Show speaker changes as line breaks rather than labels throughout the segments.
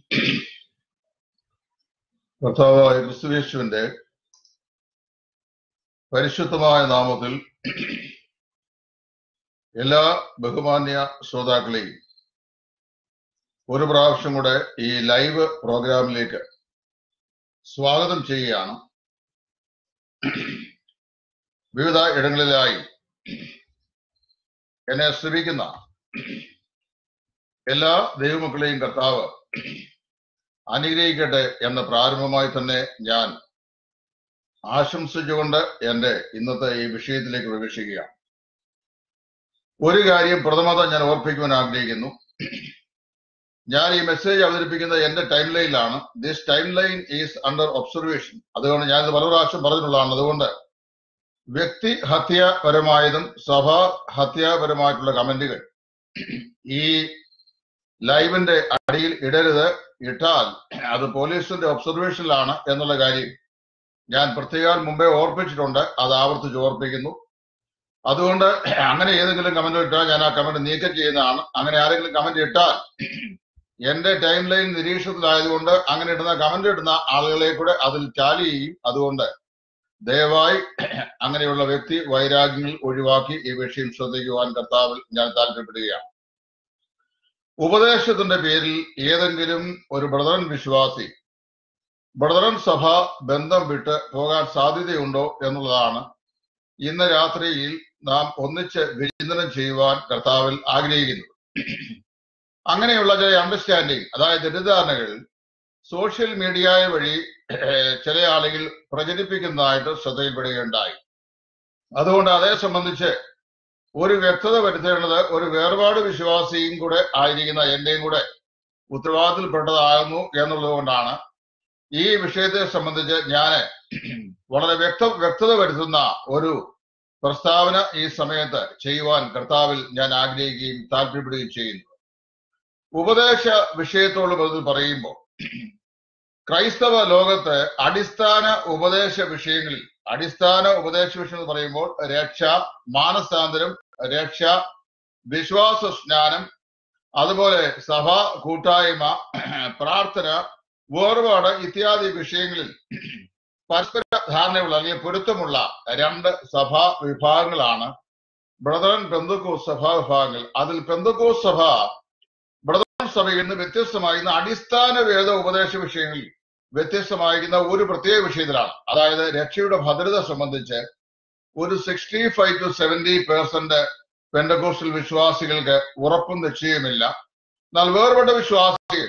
കർത്താവായ ക്രിസ്തുവേശുവിന്റെ പരിശുദ്ധമായ നാമത്തിൽ എല്ലാ ബഹുമാന്യ ശ്രോതാക്കളെയും ഒരു പ്രാവശ്യം കൂടെ ഈ ലൈവ് പ്രോഗ്രാമിലേക്ക് സ്വാഗതം ചെയ്യുകയാണ് വിവിധ ഇടങ്ങളിലായി എന്നെ ശ്രമിക്കുന്ന എല്ലാ ദൈവമക്കളെയും കർത്താവ് അനുഗ്രഹിക്കട്ടെ എന്ന പ്രാരംഭമായി തന്നെ ഞാൻ ആശംസിച്ചുകൊണ്ട് എന്റെ ഇന്നത്തെ ഈ വിഷയത്തിലേക്ക് പ്രവേശിക്കുകയാണ് ഒരു കാര്യം പ്രഥമത ഞാൻ ഓർപ്പിക്കുവാൻ ആഗ്രഹിക്കുന്നു ഞാൻ ഈ മെസ്സേജ് അവതരിപ്പിക്കുന്നത് എന്റെ ടൈം ലൈനിലാണ് this time line is under observation അതുകൊണ്ട് ഞാൻ ഇത് പല പ്രാവശ്യം പറഞ്ഞിട്ടുള്ളതാണ് അതുകൊണ്ട് വ്യക്തി ഹത്യാപരമായതും സഭാ ഹത്യാപരമായിട്ടുള്ള കമന്റുകൾ ഈ ലൈവിന്റെ അടിയിൽ ഇടരുത് ഇട്ടാൽ അത് പോലീസിന്റെ ഒബ്സർവേഷനിലാണ് എന്നുള്ള കാര്യം ഞാൻ പ്രത്യേകം മുമ്പേ ഓർപ്പിച്ചിട്ടുണ്ട് അത് ആവർത്തിച്ച് ഓർപ്പിക്കുന്നു അതുകൊണ്ട് അങ്ങനെ ഏതെങ്കിലും കമന്റ് ഇട്ടാൽ ഞാൻ ആ കമന്റ് നീക്കം ചെയ്യുന്നതാണ് അങ്ങനെ ആരെങ്കിലും കമന്റ് ഇട്ടാൽ എന്റെ ടൈം ലൈൻ നിരീക്ഷണത്തിലായതുകൊണ്ട് അങ്ങനെ ഇടുന്ന കമന്റ് ഇടുന്ന ആളുകളെ കൂടെ അതിൽ ടാലി ചെയ്യും അതുകൊണ്ട് ദയവായി അങ്ങനെയുള്ള വ്യക്തി വൈരാഗ്യങ്ങൾ ഒഴിവാക്കി ഈ വിഷയം ശ്രദ്ധിക്കുവാൻ കർത്താവിൽ ഞാൻ താല്പര്യപ്പെടുകയാണ് ഉപദേശത്തിന്റെ പേരിൽ ഏതെങ്കിലും ഒരു ബ്രദറൻ വിശ്വാസി ബ്രദറൻ സഭ ബന്ധം വിട്ട് പോകാൻ സാധ്യതയുണ്ടോ എന്നുള്ളതാണ് ഇന്ന് രാത്രിയിൽ നാം ഒന്നിച്ച് വിചിന്തനം ചെയ്യുവാൻ കർത്താവിൽ ആഗ്രഹിക്കുന്നു അങ്ങനെയുള്ള ചില അണ്ടർസ്റ്റാൻഡിങ് അതായത് തെറ്റിദ്ധാരണകൾ സോഷ്യൽ മീഡിയ വഴി ഏഹ്, ചില ആളുകൾ പ്രചരിപ്പിക്കുന്നതായിട്ട് ശ്രദ്ധയിൽപ്പെടുകയുണ്ടായി അതുകൊണ്ട് അതേ സംബന്ധിച്ച് ഒരു വ്യക്തത വരുത്തേണ്ടത് ഒരു വേർപാട് വിശ്വാസിയും കൂടെ ആയിരിക്കുന്ന എന്റെയും കൂടെ ഉത്തരവാദിത്തപ്പെട്ടതാകുന്നു എന്നുള്ളത് കൊണ്ടാണ് ഈ വിഷയത്തെ സംബന്ധിച്ച് ഞാൻ വളരെ വ്യക്ത വ്യക്തത വരുത്തുന്ന ഒരു പ്രസ്താവന ഈ സമയത്ത് ചെയ്യുവാൻ കർത്താവിൽ ഞാൻ ആഗ്രഹിക്കുകയും താല്പര്യപ്പെടുകയും ചെയ്യുന്നു ഉപദേശ വിഷയത്തോട് ബന്ധത്തിൽ പറയുമ്പോൾ ക്രൈസ്തവ ലോകത്ത് അടിസ്ഥാന ഉപദേശ വിഷയങ്ങളിൽ അടിസ്ഥാന ഉപദേശ വിഷയം എന്ന് പറയുമ്പോൾ രക്ഷ മാനസാന്തരം രക്ഷ വിശ്വാസ സ്നാനം അതുപോലെ സഭ കൂട്ടായ്മ പ്രാർത്ഥന വേർപാട് ഇത്യാദി വിഷയങ്ങളിൽ പരസ്പര ധാരണയുള്ള അല്ലെങ്കിൽ പൊരുത്തമുള്ള രണ്ട് സഭാ വിഭാഗങ്ങളാണ് ബ്രദറൻ പെന്തക്കോസ് സഭാ വിഭാഗങ്ങൾ അതിൽ പെന്തക്കോസ് സഭ ബ്രദറൻ സഭയിൽ നിന്ന് വ്യത്യസ്തമായിരുന്ന അടിസ്ഥാന വേദ ഉപദേശ വിഷയങ്ങളിൽ വ്യത്യസ്തമായിരിക്കുന്ന ഒരു പ്രത്യേക വിഷയത്തിലാണ് അതായത് രക്ഷയുടെ ഭദ്രത സംബന്ധിച്ച് ഒരു sixty five to seventy percent Pentecostal വിശ്വാസികൾക്ക് ഉറപ്പും നിശ്ചയമില്ല എന്നാൽ വേർപെട്ട വിശ്വാസികൾ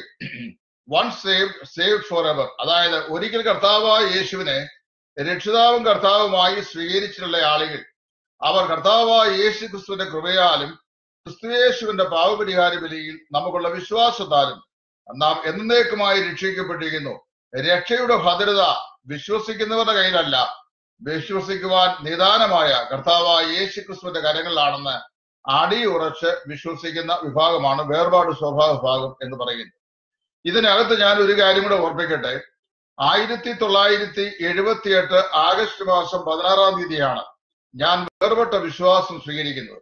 one saved saved forever അതായത് ഒരിക്കൽ കർത്താവായ യേശുവിനെ രക്ഷിതാവും കർത്താവുമായി സ്വീകരിച്ചിട്ടുള്ള ആളുകൾ അവർ കർത്താവായ യേശു ക്രിസ്തുവിന്റെ കൃപയാലും ക്രിസ്തുയേശുവിന്റെ പാവപരിഹാര ബലിയിൽ നമുക്കുള്ള വിശ്വാസത്താലും നാം എന്നേക്കുമായി രക്ഷിക്കപ്പെട്ടിരിക്കുന്നു രക്ഷയുടെ ഭദ്രത വിശ്വസിക്കുന്നവരുടെ കയ്യിലല്ല വിശ്വസിക്കുവാൻ നിദാനമായ കർത്താവായ യേശു ക്രിസ്തുവിന്റെ കരങ്ങളിലാണെന്ന് അടിയുറച്ച് വിശ്വസിക്കുന്ന വിഭാഗമാണ് വേർപാട് സ്വഭാവ വിഭാഗം എന്ന് പറയുന്നത് ഇതിനകത്ത് ഞാൻ ഒരു കാര്യം കൂടെ ഓർപ്പിക്കട്ടെ ആയിരത്തി തൊള്ളായിരത്തി എഴുപത്തിയെട്ട് ആഗസ്റ്റ് മാസം പതിനാറാം തീയതിയാണ് ഞാൻ വേർപെട്ട വിശ്വാസം സ്വീകരിക്കുന്നത്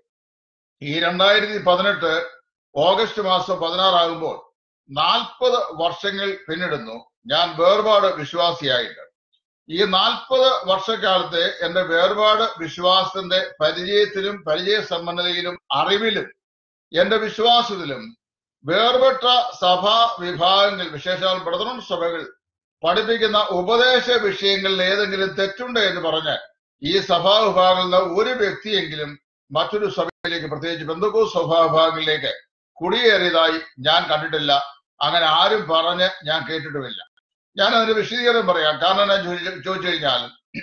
ഈ രണ്ടായിരത്തി പതിനെട്ട് ഓഗസ്റ്റ് മാസം പതിനാറാകുമ്പോൾ നാൽപ്പത് വർഷങ്ങൾ പിന്നിടുന്നു ഞാൻ വേർപാട് വിശ്വാസിയായിട്ട് ഈ നാൽപ്പത് വർഷക്കാലത്തെ എന്റെ വേർപാട് വിശ്വാസത്തിന്റെ പരിചയത്തിലും പരിചയ സമ്പന്നതയിലും അറിവിലും എന്റെ വിശ്വാസത്തിലും വേർപെട്ട സഭാ വിഭാഗങ്ങൾ വിശേഷാൽ ബ്രദറൻ സഭകൾ പഠിപ്പിക്കുന്ന ഉപദേശ വിഷയങ്ങളിൽ ഏതെങ്കിലും തെറ്റുണ്ട് എന്ന് പറഞ്ഞ് ഈ സഭാ വിഭാഗങ്ങളിൽ നിന്ന് ഒരു വ്യക്തിയെങ്കിലും മറ്റൊരു സഭയിലേക്ക് പ്രത്യേകിച്ച് ബന്ധുക്കോ സഭാ വിഭാഗങ്ങളിലേക്ക് കുടിയേറിയതായി ഞാൻ കണ്ടിട്ടില്ല അങ്ങനെ ആരും പറഞ്ഞ് ഞാൻ കേട്ടിട്ടുമില്ല ഞാൻ അതിന് വിശദീകരണം പറയാം കാരണം ഞാൻ ചോദിച്ചു ചോദിച്ചു കഴിഞ്ഞാൽ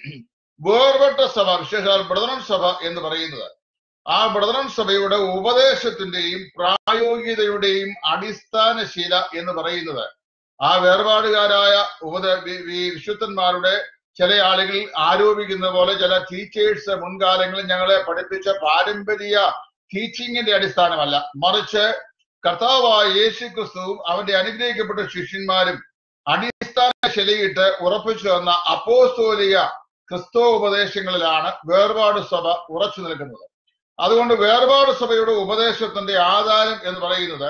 വേർപെട്ട സഭ വിശേഷാൽ ബ്രദറൻ സഭ എന്ന് പറയുന്നത് ആ ബ്രദറൻ സഭയുടെ ഉപദേശത്തിന്റെയും പ്രായോഗികതയുടെയും അടിസ്ഥാന ശീല എന്ന് പറയുന്നത് ആ വേർപാടുകാരായ ഉപദ വി- വി- വിശുദ്ധന്മാരുടെ ചില ആളുകൾ ആരോപിക്കുന്ന പോലെ ചില ടീച്ചേഴ്സ് മുൻകാലങ്ങളിൽ ഞങ്ങളെ പഠിപ്പിച്ച പാരമ്പര്യ ടീച്ചിങ്ങിന്റെ അടിസ്ഥാനമല്ല മറിച്ച് കർത്താവായ യേശു ക്രിസ്തുവും അവന്റെ അനുഗ്രഹിക്കപ്പെട്ട ശിഷ്യന്മാരും അടിസ്ഥാന ശൈലിയിട്ട് ഉറപ്പിച്ചു വന്ന അപ്പോസ്തോലിക ക്രിസ്തോ ഉപദേശങ്ങളിലാണ് വേർപാട് സഭ ഉറച്ചു നിൽക്കുന്നത് അതുകൊണ്ട് വേർപാട് സഭയുടെ ഉപദേശത്തിന്റെ ആധാരം എന്ന് പറയുന്നത്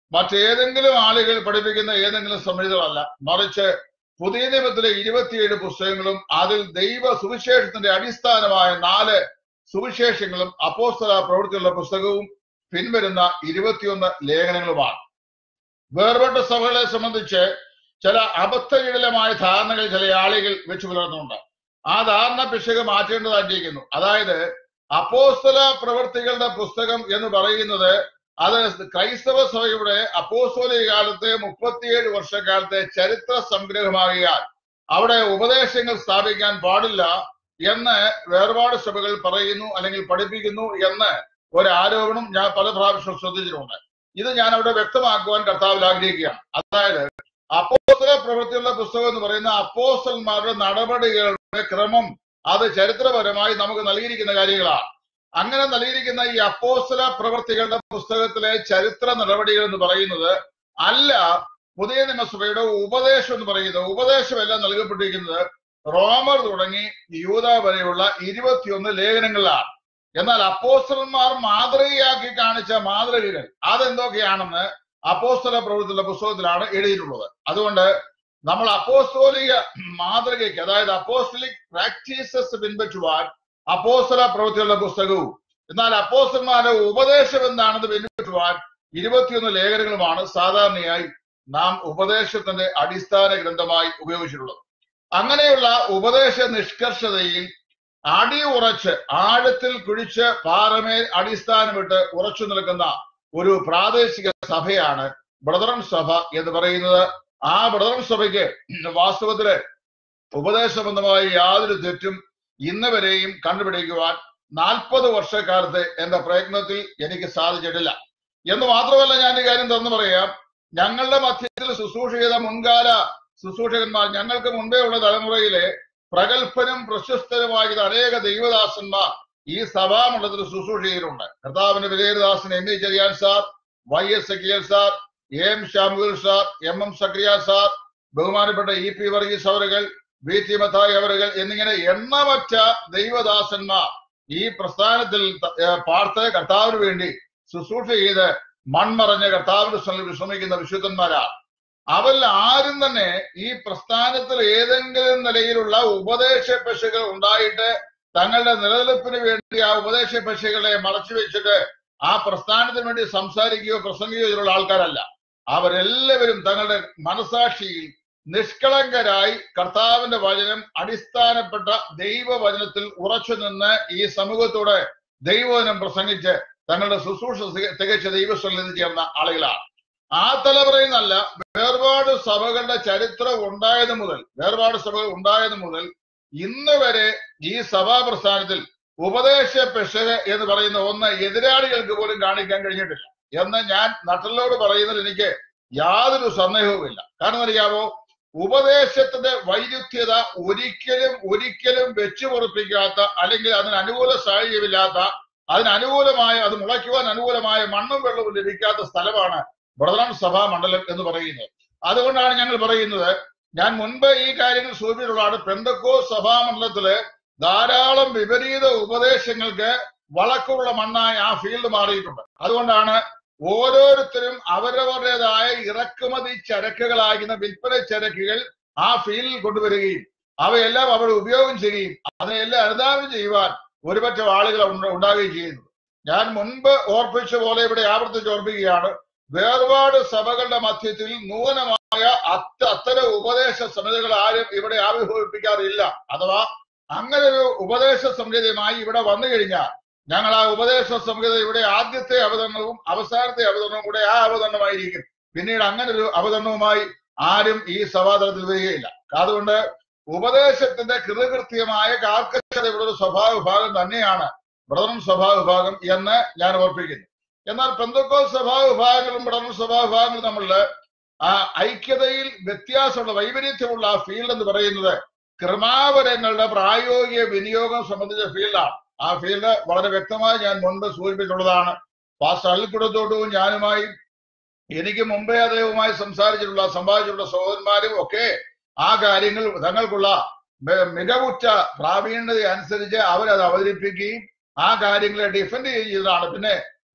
മറ്റേതെങ്കിലും ആളുകൾ പഠിപ്പിക്കുന്ന ഏതെങ്കിലും സംഹിതകളല്ല മറിച്ച് പുതിയ നിയമത്തിലെ ഇരുപത്തിയേഴ് പുസ്തകങ്ങളും അതിൽ ദൈവ സുവിശേഷത്തിന്റെ അടിസ്ഥാനമായ നാല് സുവിശേഷങ്ങളും അപ്പോസ്തല പ്രവൃത്തിയുള്ള പുസ്തകവും പിൻവരുന്ന ഇരുപത്തിയൊന്ന് ലേഖനങ്ങളുമാണ് വേർപെട്ട സഭകളെ സംബന്ധിച്ച് ചില അബദ്ധജടിലമായ ധാരണകൾ ചില ആളുകൾ വെച്ച് പുലർത്തുന്നുണ്ട് ആ ധാരണ പിശക് മാറ്റേണ്ടതായിരിക്കുന്നു അതായത് അപ്പോസ്തല പ്രവൃത്തികളുടെ പുസ്തകം എന്ന് പറയുന്നത് അത് ക്രൈസ്തവ സഭയുടെ അപ്പോസ്തോലിക കാലത്തെ മുപ്പത്തിയേഴ് വർഷക്കാലത്തെ ചരിത്ര സംഗ്രഹമാകിയാൽ അവിടെ ഉപദേശങ്ങൾ സ്ഥാപിക്കാൻ പാടില്ല എന്ന് വേർപാട് സഭകൾ പറയുന്നു അല്ലെങ്കിൽ പഠിപ്പിക്കുന്നു എന്ന് ഒരു ആരോപണം ഞാൻ പല പ്രാവശ്യം ശ്രദ്ധിച്ചിട്ടുണ്ട് ഇത് ഞാൻ അവിടെ വ്യക്തമാക്കുവാൻ കർത്താവിൽ ആഗ്രഹിക്കുകയാണ് അതായത് അപ്പോസ്തല പ്രവൃത്തിയുള്ള പുസ്തകം എന്ന് പറയുന്ന അപ്പോസ്റ്റന്മാരുടെ നടപടികളുടെ ക്രമം അത് ചരിത്രപരമായി നമുക്ക് നൽകിയിരിക്കുന്ന കാര്യങ്ങളാണ് അങ്ങനെ നൽകിയിരിക്കുന്ന ഈ അപ്പോസ്തല പ്രവൃത്തികളുടെ പുസ്തകത്തിലെ ചരിത്ര നടപടികൾ എന്ന് പറയുന്നത് അല്ല പുതിയ നിയമസഭയുടെ ഉപദേശം എന്ന് പറയുന്നത് ഉപദേശമെല്ലാം നൽകപ്പെട്ടിരിക്കുന്നത് റോമർ തുടങ്ങി യൂത വരെയുള്ള ഇരുപത്തിയൊന്ന് ലേഖനങ്ങളിലാണ് എന്നാൽ അപ്പോസ്റ്റലന്മാർ മാതൃകയാക്കി കാണിച്ച മാതൃകകൾ അതെന്തൊക്കെയാണെന്ന് അപ്പോസ്തല പ്രവൃത്തിയുള്ള പുസ്തകത്തിലാണ് എഴുതിയിട്ടുള്ളത് അതുകൊണ്ട് നമ്മൾ അപ്പോസ്തോലിക മാതൃകയ്ക്ക് അതായത് അപ്പോസ്റ്റലിക് പ്രാക്ടീസസ് പിൻപറ്റുവാൻ അപ്പോസ്തല പ്രവൃത്തിയുള്ള പുസ്തകവും എന്നാൽ അപ്പോസ്റ്റന്മാരുടെ ഉപദേശം എന്താണെന്ന് പിൻപറ്റുവാൻ ഇരുപത്തിയൊന്ന് ലേഖനങ്ങളുമാണ് സാധാരണയായി നാം ഉപദേശത്തിന്റെ അടിസ്ഥാന ഗ്രന്ഥമായി ഉപയോഗിച്ചിട്ടുള്ളത് അങ്ങനെയുള്ള ഉപദേശ നിഷ്കർഷതയിൽ അടി ഉറച്ച് ആഴത്തിൽ കുഴിച്ച് പാറമേൽ അടിസ്ഥാനമിട്ട് ഉറച്ചു നിൽക്കുന്ന ഒരു പ്രാദേശിക സഭയാണ് ബ്രദറൻ സഭ എന്ന് പറയുന്നത് ആ ബ്രദറൻ സഭയ്ക്ക് വാസ്തവത്തില് ഉപദേശബന്ധമായ യാതൊരു തെറ്റും ഇന്ന് വരെയും കണ്ടുപിടിക്കുവാൻ നാൽപ്പത് വർഷക്കാലത്തെ എന്റെ പ്രയത്നത്തിൽ എനിക്ക് സാധിച്ചിട്ടില്ല എന്ന് മാത്രമല്ല ഞാൻ ഈ കാര്യം തുറന്നു പറയാം ഞങ്ങളുടെ മധ്യത്തിൽ ശുശ്രൂഷ ചെയ്ത മുൻകാല ശുശ്രൂഷകന്മാർ ഞങ്ങൾക്ക് മുൻപേ ഉള്ള തലമുറയിലെ പ്രഗത്ഭനും പ്രശസ്തനുമായ അനേക ദൈവദാസന്മാർ ഈ സഭാമണ്ഡലത്തിൽ ശുശ്രൂഷ ചെയ്തിട്ടുണ്ട് കർത്താവിന്റെ Vijayadasan M E Cheriyan sir Y S Sakkiyal sir M Shamuel sir M M Sakriya sir ബഹുമാനപ്പെട്ട ഇ പി വർഗീസ് അവറുകൾ വി ടി മത്തായി അവറുകൾ എന്നിങ്ങനെ എണ്ണമറ്റ ദൈവദാസന്മാർ ഈ പ്രസ്ഥാനത്തിൽ ത- ഏർ പാർത്ത് കർത്താവിന് വേണ്ടി ശുശ്രൂഷ ചെയ്ത് മൺമറഞ്ഞ കർത്താവിന്റെ സ്ഥലം വിശ്രമിക്കുന്ന വിശുദ്ധന്മാരാണ് അവരിൽ ആരും തന്നെ ഈ പ്രസ്ഥാനത്തിൽ ഏതെങ്കിലും നിലയിലുള്ള ഉപദേശ പശുകൾ ഉണ്ടായിട്ട് തങ്ങളുടെ നിലനിൽപ്പിന് വേണ്ടി ആ ഉപദേശ പശുകളെ മറച്ചു വെച്ചിട്ട് ആ പ്രസ്ഥാനത്തിന് വേണ്ടി സംസാരിക്കുകയോ പ്രസംഗിക്കുകയോ ചെയ്തിട്ടുള്ള ആൾക്കാരല്ല അവരെല്ലാവരും തങ്ങളുടെ മനസാക്ഷിയിൽ നിഷ്കളങ്കരായി കർത്താവിന്റെ വചനം അടിസ്ഥാനപ്പെട്ട ദൈവവചനത്തിൽ ഉറച്ചു നിന്ന് ഈ സമൂഹത്തോട് ദൈവവചനം പ്രസംഗിച്ച് തങ്ങളുടെ ശുശ്രൂഷ തിക- തികച്ച ദൈവസ്വലിൽ ചേർന്ന ആളുകളാണ് ആ തലമുറയിൽ നിന്നല്ല വേർപാട് സഭകളുടെ ചരിത്രം ഉണ്ടായത് മുതൽ വേർപാട് സഭകൾ ഉണ്ടായത് മുതൽ ഇന്ന് വരെ ഈ സഭാ പ്രസ്ഥാനത്തിൽ ഉപദേശ പെശക എന്ന് പറയുന്ന ഒന്ന് എതിരാളികൾക്ക് പോലും കാണിക്കാൻ കഴിഞ്ഞിട്ടില്ല എന്ന് ഞാൻ നട്ടലോട് പറയുന്നതിൽ എനിക്ക് യാതൊരു സന്ദേഹവുമില്ല കാരണം അറിയാമോ ഉപദേശത്തിന്റെ വൈരുദ്ധ്യത ഒരിക്കലും ഒരിക്കലും വെച്ചു പൊറപ്പിക്കാത്ത അല്ലെങ്കിൽ അതിന് അനുകൂല സാഹചര്യമില്ലാത്ത അതിന് അനുകൂലമായ അത് മുളയ്ക്കുവാൻ അനുകൂലമായ മണ്ണും വെള്ളവും ലഭിക്കാത്ത സ്ഥലമാണ് ബ്രദറൻ സഭാ മണ്ഡലം എന്ന് പറയുന്നത് അതുകൊണ്ടാണ് ഞങ്ങൾ പറയുന്നത് ഞാൻ മുൻപ് ഈ കാര്യങ്ങൾ സൂചിപ്പിച്ചിട്ടുള്ളതാണ് പെന്തക്കോ സഭാമണ്ഡലത്തില് ധാരാളം വിപരീത ഉപദേശങ്ങൾക്ക് വളക്കുള്ള മണ്ണായി ആ ഫീൽഡ് മാറിയിട്ടുണ്ട് അതുകൊണ്ടാണ് ഓരോരുത്തരും അവരവരുടേതായ ഇറക്കുമതി ചരക്കുകളാകുന്ന വിൽപ്പന ചരക്കുകൾ ആ ഫീൽഡിൽ കൊണ്ടുവരികയും അവയെല്ലാം അവർ ഉപയോഗം ചെയ്യുകയും അതിനെല്ലാം അനുദാനം ചെയ്യുവാൻ ഒരുപറ്റം ആളുകൾ ഉണ്ട- ഉണ്ടാവുകയും ചെയ്യുന്നു ഞാൻ മുൻപ് ഓർപ്പിച്ച പോലെ ഇവിടെ ആവർത്തിച്ച് ഓർപ്പിക്കുകയാണ് വേർപാട് സഭകളുടെ മധ്യത്തിൽ നൂതനമായ അത്ത അത്തരം ഉപദേശ സമിതികൾ ആരും ഇവിടെ ആവിർഭവിപ്പിക്കാറില്ല അഥവാ അങ്ങനെ ഒരു ഉപദേശ സംഹിതയുമായി ഇവിടെ വന്നു കഴിഞ്ഞാൽ ഞങ്ങൾ ആ ഉപദേശ സംഹിത ഇവിടെ ആദ്യത്തെ അവതരണവും അവസാനത്തെ അവതരണവും കൂടെ ആ അവതരണമായിരിക്കും പിന്നീട് അങ്ങനെ ഒരു അവതരണവുമായി ആരും ഈ സഭാതലത്തിൽ വരികയില്ല അതുകൊണ്ട് ഉപദേശത്തിന്റെ കൃതകൃത്യമായ കാർക്കശതയുള്ള ഒരു സ്വഭാവ വിഭാഗം തന്നെയാണ് ബ്രദറൻ സഭാ വിഭാഗം എന്ന് ഞാൻ ഓർപ്പിക്കുന്നു എന്നാൽ പെന്തക്കോ സഭാ വിഭാഗങ്ങളും ബ്രദറൻ സഭാ വിഭാഗങ്ങളും തമ്മില് ആ ഐക്യതയിൽ വ്യത്യാസമുള്ള വൈപരീത്യമുള്ള ആ ഫീൽഡ് എന്ന് പറയുന്നത് കൃമാവരങ്ങളുടെ പ്രായോഗിക വിനിയോഗം സംബന്ധിച്ച ഫീൽഡാണ് ആ ഫീൽഡ് വളരെ വ്യക്തമായി ഞാൻ മുൻപ് സൂചിപ്പിച്ചിട്ടുള്ളതാണ് പാസ്റ്റർ അൽക്കുടത്തോട്ടും ഞാനുമായി എനിക്ക് മുമ്പേ അദ്ദേഹവുമായി സംസാരിച്ചിട്ടുള്ള സംവാദിച്ചിട്ടുള്ള സഹോദരന്മാരും ഒക്കെ ആ കാര്യങ്ങൾ തങ്ങൾക്കുള്ള മി- മികവുറ്റ പ്രാവീണ്യത അനുസരിച്ച് അവരത് അവതരിപ്പിക്കുകയും ആ കാര്യങ്ങളെ ഡിഫെൻഡ് ചെയ്യുകയും ചെയ്തതാണ് പിന്നെ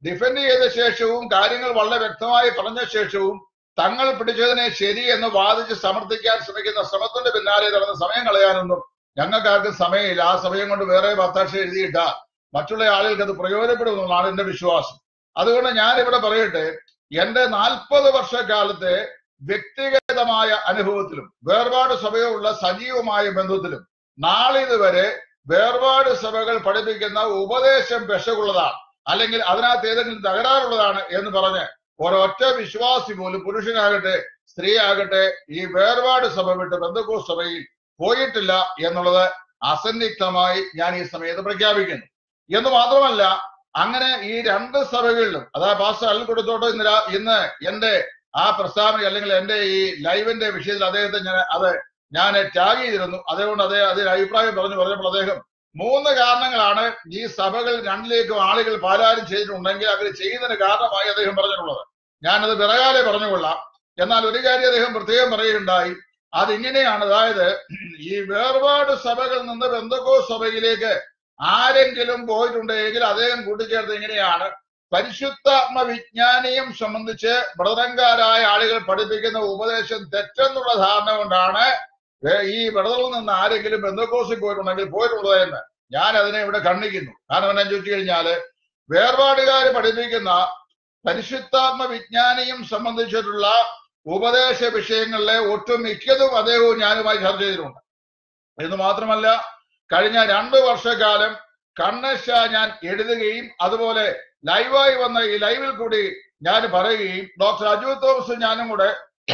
ഡിഫെൻഡ് ചെയ്ത ശേഷവും കാര്യങ്ങൾ വളരെ വ്യക്തമായി പറഞ്ഞ ശേഷവും തങ്ങൾ പിടിച്ചതിനെ ശരി എന്ന് വാദിച്ച് സമർത്ഥിക്കാൻ ശ്രമിക്കുന്ന ശ്രമത്തിന്റെ പിന്നാലെ നടന്ന് സമയം കളയാനൊന്നും ഞങ്ങൾക്കാർക്കും സമയമില്ല ആ സമയം കൊണ്ട് വേറെ പത്താക്ഷ എഴുതിയിട്ട മറ്റുള്ള ആളുകൾക്ക് അത് പ്രയോജനപ്പെടുമെന്നാണ് എന്റെ വിശ്വാസം അതുകൊണ്ട് ഞാൻ ഇവിടെ പറയട്ടെ എന്റെ നാൽപ്പത് വർഷക്കാലത്തെ വ്യക്തിഗതമായ അനുഭവത്തിലും വേർപാട് സഭയോടുള്ള സജീവമായ ബന്ധത്തിലും നാളിതുവരെ വേർപാട് സഭകൾ പഠിപ്പിക്കുന്ന ഉപദേശം പെശകുള്ളതാണ് അല്ലെങ്കിൽ അതിനകത്ത് ഏതെങ്കിലും തകരാറുള്ളതാണ് എന്ന് പറഞ്ഞ് ഒരൊറ്റ വിശ്വാസി പോലും പുരുഷനാകട്ടെ സ്ത്രീ ആകട്ടെ ഈ വേർപാട് സഭ വിട്ട് ബന്ധുക്കോ സഭയിൽ പോയിട്ടില്ല എന്നുള്ളത് അസന്നിഗ്ധമായി ഞാൻ ഈ സമയത്ത് പ്രഖ്യാപിക്കുന്നു എന്ന് മാത്രമല്ല അങ്ങനെ ഈ രണ്ട് സഭകളിലും അതായത് പാസ്റ്റർ അൽ കൊടുത്തോട്ടോ ഇന്ന് രാ- ഇന്ന് എന്റെ ആ പ്രസ്താവന അല്ലെങ്കിൽ എന്റെ ഈ ലൈവിന്റെ വിഷയത്തിൽ അദ്ദേഹത്തെ ഞാൻ അത് ഞാൻ ടാഗ് ചെയ്തിരുന്നു അതുകൊണ്ട് അദ്ദേഹം അതിന് അഭിപ്രായം പറഞ്ഞു പറഞ്ഞപ്പോൾ അദ്ദേഹം മൂന്ന് കാരണങ്ങളാണ് ഈ സഭകൾ രണ്ടിലേക്കും ആളുകൾ പാലാരം ചെയ്തിട്ടുണ്ടെങ്കിൽ അവർ ചെയ്യുന്നതിന് കാരണമായി അദ്ദേഹം പറഞ്ഞിട്ടുള്ളത് ഞാനത് പിറകാലെ പറഞ്ഞുകൊള്ളാം എന്നാൽ ഒരു കാര്യം അദ്ദേഹം പ്രത്യേകം പറയുകയുണ്ടായി അതിങ്ങനെയാണ് അതായത് ഈ വേർപാട് സഭകളിൽ നിന്ന് ബന്ധക്കോ സഭയിലേക്ക് ആരെങ്കിലും പോയിട്ടുണ്ടെങ്കിൽ അദ്ദേഹം കൂട്ടിച്ചേർത്ത് ഇങ്ങനെയാണ് പരിശുദ്ധാത്മ വിജ്ഞാനിയും സംബന്ധിച്ച് ബ്രദറങ്കാരായ ആളുകൾ പഠിപ്പിക്കുന്ന ഉപദേശം തെറ്റെന്നുള്ള ധാരണ കൊണ്ടാണ് ഏ, ഈ ബ്രദറിൽ നിന്ന് ആരെങ്കിലും ബന്ധക്കോസിൽ പോയിട്ടുണ്ടെങ്കിൽ പോയിട്ടുള്ളത് എന്ന് ഞാൻ അതിനെ ഇവിടെ ഖണ്ഡിക്കുന്നു കാരണം എന്നാ ചോദിച്ചു കഴിഞ്ഞാല് വേർപാടുകാർ പഠിപ്പിക്കുന്ന പരിശുദ്ധാത്മ വിജ്ഞാനിയും സംബന്ധിച്ചിട്ടുള്ള ഉപദേശ വിഷയങ്ങളിലെ ഒട്ടുമിക്കതും അദ്ദേഹവും ഞാനുമായി ചർച്ച ചെയ്തിട്ടുണ്ട് എന്ന് മാത്രമല്ല കഴിഞ്ഞ രണ്ടു വർഷക്കാലം കണ്ണശ ഞാൻ എഴുതുകയും അതുപോലെ ലൈവായി വന്ന ഈ ലൈവിൽ കൂടി ഞാൻ പറയുകയും ഡോക്ടർ അജു തോമസ് ഞാനും കൂടെ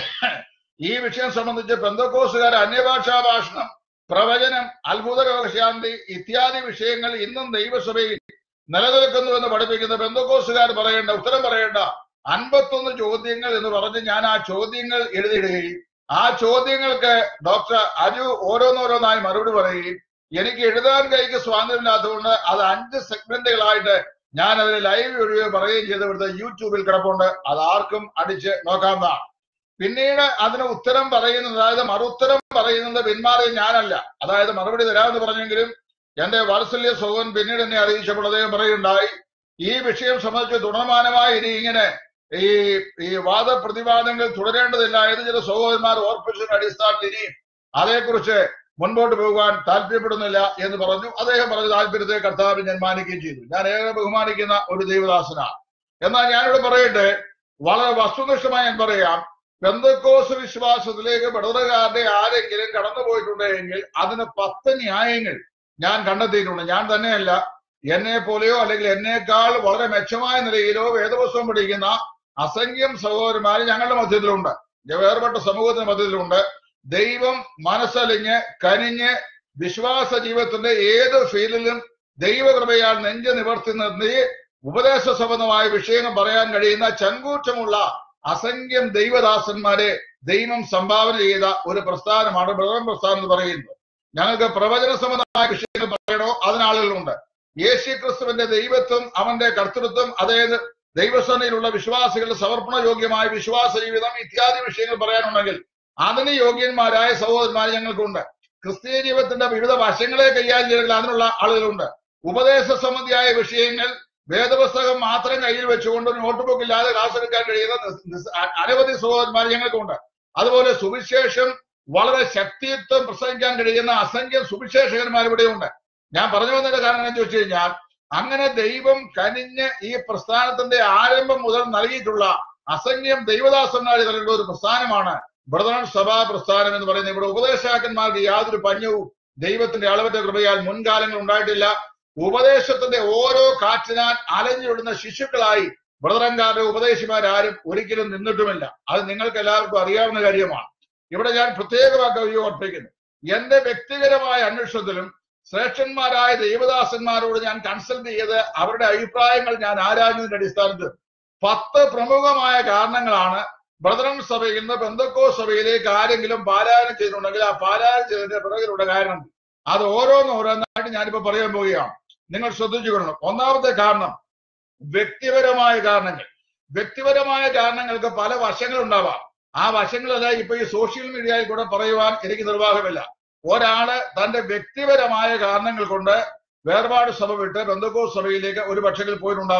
ഈ വിഷയം സംബന്ധിച്ച് ബന്ധക്കോസുകാർ അന്യഭാഷാ ഭാഷണം പ്രവചനം അത്ഭുത രോഗശാന്തി ഇത്യാദി വിഷയങ്ങൾ ഇന്നും ദൈവസഭയിൽ നിലനിൽക്കുന്നുവെന്ന് പഠിപ്പിക്കുന്ന ബന്ധക്കോസുകാർ പറയേണ്ട ഉത്തരം പറയേണ്ട അൻപത്തൊന്ന് ചോദ്യങ്ങൾ എന്ന് പറഞ്ഞ് ഞാൻ ആ ചോദ്യങ്ങൾ എഴുതിയിടുകയും ആ ചോദ്യങ്ങൾക്ക് ഡോക്ടർ അജു ഓരോന്നോരോന്നായി മറുപടി പറയുകയും എനിക്ക് എഴുതാൻ കൈക്ക് സ്വാതന്ത്ര്യമില്ലാത്തതുകൊണ്ട് അത് അഞ്ച് സെഗ്മെന്റുകളായിട്ട് ഞാൻ അതിന് ലൈവ് ഒഴിവ് പറയുകയും ചെയ്ത് ഇവിടുത്തെ യൂട്യൂബിൽ കിടപ്പുണ്ട് അത് ആർക്കും അടിച്ച് നോക്കാവുന്നതാണ് പിന്നീട് അതിന് ഉത്തരം പറയുന്നത് അതായത് മറുത്തരം പറയുന്നത് പിന്മാറിയ ഞാനല്ല അതായത് മറുപടി തരാമെന്ന് പറഞ്ഞെങ്കിലും എന്റെ വാത്സല്യ സോഹൻ പിന്നീട് എന്നെ അറിയിച്ചപ്പോൾ അദ്ദേഹം പറയുണ്ടായി ഈ വിഷയം സംബന്ധിച്ച് തുടർമാനമായി ഇനി ഇങ്ങനെ ഈ ഈ വാദപ്രതിവാദങ്ങൾ തുടരേണ്ടതില്ല എന്ന് ചില സഹോദരന്മാർ ഓർപ്പിച്ചതിന്റെ അടിസ്ഥാനത്തിൽ ഇനി അതേക്കുറിച്ച് മുൻപോട്ട് പോകാൻ താല്പര്യപ്പെടുന്നില്ല എന്ന് പറഞ്ഞു അദ്ദേഹം പറഞ്ഞ താല്പര്യത്തെ കർത്താവ് ഞാൻ മാനിക്കുകയും ചെയ്തു ഞാൻ ഏറെ ബഹുമാനിക്കുന്ന ഒരു ദൈവദാസനാണ് എന്നാൽ ഞാനിവിടെ പറയട്ടെ വളരെ വസ്തുനിഷ്ഠമായി ഞാൻ പറയാം ബന്ധക്കോസ് വിശ്വാസത്തിലേക്ക് ബടറുകാരുടെ ആരെങ്കിലും കടന്നു പോയിട്ടുണ്ടെങ്കിൽ അതിന് പത്ത് ന്യായങ്ങൾ ഞാൻ കണ്ടെത്തിയിട്ടുണ്ട് ഞാൻ തന്നെയല്ല എന്നെ പോലെയോ അല്ലെങ്കിൽ എന്നേക്കാൾ വളരെ മെച്ചമായ നിലയിലോ വേദപുസ്തകം പഠിക്കുന്ന അസംഖ്യം സഹോദരന്മാർ ഞങ്ങളുടെ മധ്യത്തിലുണ്ട് വേർപെട്ട സമൂഹത്തിന്റെ മധ്യത്തിലുണ്ട് ദൈവം മനസ്സലിഞ്ഞ് കനിഞ്ഞ് വിശ്വാസ ജീവിതത്തിന്റെ ഏത് ഫീൽഡിലും ദൈവകൃപയാൽ നെഞ്ച് നിവർത്തി നിർത്തി ഉപദേശ സംബന്ധമായ വിഷയങ്ങൾ പറയാൻ കഴിയുന്ന ചങ്കൂറ്റമുള്ള അസംഖ്യം ദൈവദാസന്മാരെ ദൈവം സംഭാവന ചെയ്ത ഒരു പ്രസ്ഥാനമാണ് ബ്രദർ പ്രസ്ഥാനം എന്ന് പറയുന്നത് ഞങ്ങൾക്ക് പ്രവചന സംബന്ധമായ വിഷയങ്ങൾ പറയണോ അതിനാളുകളുണ്ട് യേശു ക്രിസ്തുവിന്റെ ദൈവത്വം അവന്റെ കർത്തൃത്വം അതായത് ദൈവസേനയിലുള്ള വിശ്വാസികളുടെ സമർപ്പണ യോഗ്യമായ വിശ്വാസ ജീവിതം ഇത്യാദി വിഷയങ്ങൾ പറയാനുണ്ടെങ്കിൽ അതിന് യോഗ്യന്മാരായ സഹോദരന്മാർ ഞങ്ങൾക്കുണ്ട് ക്രിസ്തീയ ജീവിതത്തിന്റെ വിവിധ വശങ്ങളെ കൈകാര്യം ചെയ്തിട്ടുള്ള അതിനുള്ള ആളുകളുണ്ട് ഉപദേശ സംബന്ധിയായ വിഷയങ്ങൾ വേദപുസ്തകം മാത്രം കയ്യിൽ വെച്ചുകൊണ്ട് നോട്ട് ബുക്ക് ഇല്ലാതെ ക്ലാസ് എടുക്കാൻ കഴിയുന്ന നിസ്- നിസ്- അ- അനവധി സഹോദരന്മാർ ഞങ്ങൾക്കുണ്ട് അതുപോലെ സുവിശേഷം വളരെ ശക്തിയുക്തം പ്രസംഗിക്കാൻ കഴിയുന്ന അസംഖ്യം സുവിശേഷകന്മാർ ഇവിടെയുണ്ട് ഞാൻ പറഞ്ഞു വന്നതിന്റെ കാരണം എന്ന് ചോദിച്ചു കഴിഞ്ഞാൽ അങ്ങനെ ദൈവം കനിഞ്ഞ് ഈ പ്രസ്ഥാനത്തിന്റെ ആരംഭം മുതൽ നൽകിയിട്ടുള്ള അസംഖ്യം ദൈവദാസന്മാർ നൽകിയിട്ടുള്ള ഒരു പ്രസ്ഥാനമാണ് ബ്രദറൻ സഭാ പ്രസ്ഥാനം എന്ന് പറയുന്നത് ഇവിടെ ഉപദേശാക്കന്മാർക്ക് യാതൊരു പഞ്ഞവും ദൈവത്തിന്റെ അളവറ്റ കൃപയാൽ മുൻകാലങ്ങൾ ഉണ്ടായിട്ടില്ല ഉപദേശത്തിന്റെ ഓരോ കാറ്റിനാൽ അലഞ്ഞുവിടുന്ന ശിശുക്കളായി ബ്രദറൻകാരുടെ ഉപദേശിമാരാരും ഒരിക്കലും നിന്നിട്ടുമില്ല അത് നിങ്ങൾക്ക് എല്ലാവർക്കും അറിയാവുന്ന കാര്യമാണ് ഇവിടെ ഞാൻ പ്രത്യേകമാക്കി ഓർപ്പിക്കുന്നു എന്റെ വ്യക്തിപരമായ അന്വേഷണത്തിലും ശ്രേഷ്ഠന്മാരായ ദൈവദാസന്മാരോട് ഞാൻ കൺസൾട്ട് ചെയ്ത് അവരുടെ അഭിപ്രായങ്ങൾ ഞാൻ ആരാഞ്ഞതിന്റെ അടിസ്ഥാനത്തിൽ പത്ത് പ്രമുഖമായ കാരണങ്ങളാണ് ബ്രദറൻ സഭയിൽ നിന്ന് ബന്ധക്കോ സഭയിലേക്ക് ആരെങ്കിലും പാരായണം ചെയ്തിട്ടുണ്ടെങ്കിൽ ആ പാരായണം ചെയ്തതിന്റെ പിറകിലുള്ള കാരണം അത് ഓരോന്നോരോന്നായിട്ട് ഞാനിപ്പോ പറയാൻ പോവുകയാണ് നിങ്ങൾ ശ്രദ്ധിച്ചു കൊള്ളണം ഒന്നാമത്തെ കാരണം വ്യക്തിപരമായ കാരണങ്ങൾ വ്യക്തിപരമായ കാരണങ്ങൾക്ക് പല വശങ്ങൾ ഉണ്ടാവാം ആ വശങ്ങളെല്ലാം ഇപ്പൊ ഈ സോഷ്യൽ മീഡിയയിൽ കൂടെ പറയുവാൻ എനിക്ക് നിർവാഹമില്ല ഒരാള് തന്റെ വ്യക്തിപരമായ കാരണങ്ങൾ കൊണ്ട് വേർപാട് സഭ വിട്ട് ബന്ധുക്കോ സഭയിലേക്ക് ഒരു പക്ഷെങ്കിൽ പോയിട്ടുണ്ടാവാം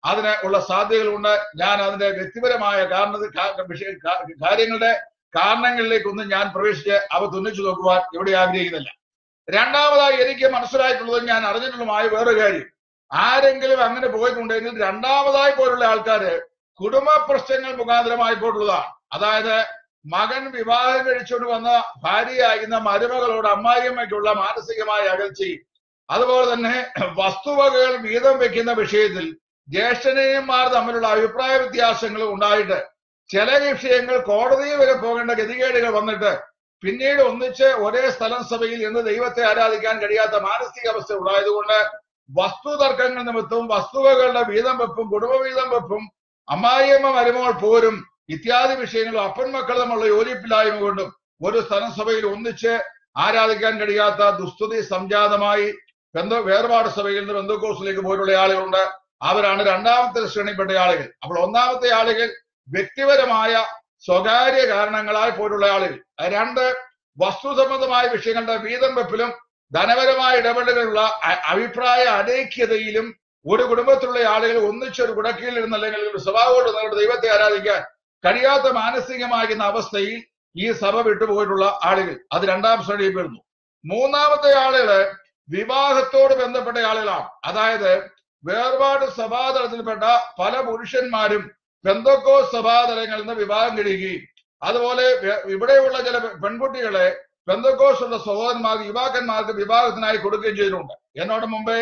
അതിന് ഉള്ള സാധ്യതകളുണ്ട് ഞാൻ അതിന്റെ വ്യക്തിപരമായ കാരണ കാ- വിഷയ- കാ- കാര്യങ്ങളുടെ കാരണങ്ങളിലേക്കൊന്നും ഞാൻ പ്രവേശിച്ച് അവ തുന്നിച്ചു നോക്കുവാൻ ഇവിടെ ആഗ്രഹിക്കുന്നില്ല രണ്ടാമതായി എനിക്ക് മനസ്സിലായിട്ടുള്ളതും ഞാൻ അറിഞ്ഞിട്ടുള്ളതുമായ വേറൊരു കാര്യം ആരെങ്കിലും അങ്ങനെ പോയിട്ടുണ്ടെങ്കിൽ രണ്ടാമതായി പോലുള്ള ആൾക്കാര് കുടുംബ പ്രശ്നങ്ങൾ മുഖാന്തരമായി പോയിട്ടുള്ളതാണ് അതായത് മകൻ വിവാഹം കഴിച്ചുകൊണ്ട് വന്ന ഭാര്യയായിരുന്ന മരുമകളോട് അമ്മായിയമ്മയ്ക്കുള്ള മാനസികമായ അകൽച്ചയും അതുപോലെ തന്നെ വസ്തുവകകൾ വീതം വെക്കുന്ന വിഷയത്തിൽ ജ്യേഷ്ഠനെയുമാർ തമ്മിലുള്ള അഭിപ്രായ വ്യത്യാസങ്ങളും ഉണ്ടായിട്ട് ചില വിഷയങ്ങൾ കോടതിയിൽ വരെ പോകേണ്ട ഗതികേടുകൾ വന്നിട്ട് പിന്നീട് ഒന്നിച്ച് ഒരേ സ്ഥലം സഭയിൽ എന്ന് ദൈവത്തെ ആരാധിക്കാൻ കഴിയാത്ത മാനസികാവസ്ഥ ഉണ്ടായതുകൊണ്ട് വസ്തു തർക്കങ്ങൾ നിമിത്തവും വസ്തുവകളുടെ വീതം വെപ്പും കുടുംബ വീതം വെപ്പും അമ്മായിയമ്മ മരുമകൾ പോരും ഇത്യാദി വിഷയങ്ങളും അപ്പൻ മക്കൾ തമ്മിലുള്ള യോജിപ്പില്ലായ്മ കൊണ്ടും ഒരു സ്ഥലം സഭയിൽ ഒന്നിച്ച് ആരാധിക്കാൻ കഴിയാത്ത ദുസ്തുതി സംജാതമായി ബന്ധ വേർപാട് സഭയിൽ നിന്ന് ബന്ധുക്കോസിലേക്ക് പോയിട്ടുള്ള ആളുകളുണ്ട് അവരാണ് രണ്ടാമത്തെ ശ്രേണിപ്പെട്ട ആളുകൾ അപ്പോൾ ഒന്നാമത്തെ ആളുകൾ വ്യക്തിപരമായ സ്വകാര്യ കാരണങ്ങളാൽ പോയിട്ടുള്ള ആളുകൾ രണ്ട് വസ്തു സംബന്ധമായ വിഷയങ്ങളുടെ വീതം വെപ്പിലും ധനപരമായ ഇടപെടലുകളുള്ള അ- അഭിപ്രായ അനൈക്യതയിലും ഒരു കുടുംബത്തിലുള്ള ആളുകൾ ഒന്നിച്ചൊരു കുടക്കീഴിൽ ഇരുന്ന് അല്ലെങ്കിൽ ഒരു സഭാവോട് നിങ്ങളുടെ ദൈവത്തെ ആരാധിക്കാൻ കഴിയാത്ത മാനസികമാകുന്ന അവസ്ഥയിൽ ഈ സഭ വിട്ടുപോയിട്ടുള്ള ആളുകൾ അത് രണ്ടാം ശ്രേണിയിൽ പെടുന്നു മൂന്നാമത്തെ ആളുകള് വിവാഹത്തോട് ബന്ധപ്പെട്ട ആളുകളാണ് അതായത് വേർപാട് സഭാതലത്തിൽപ്പെട്ട പല പുരുഷന്മാരും ബന്ധക്കോ സഭാതലങ്ങളിൽ നിന്ന് വിവാഹം കഴിയുകയും അതുപോലെ വെ- ഇവിടെയുള്ള ചില പെ- പെൺകുട്ടികളെ ബന്ധക്കോസുള്ള സഹോദരന്മാർക്ക് യുവാക്കന്മാർക്ക് വിവാഹത്തിനായി കൊടുക്കുകയും ചെയ്തിട്ടുണ്ട് എന്നോട് മുമ്പേ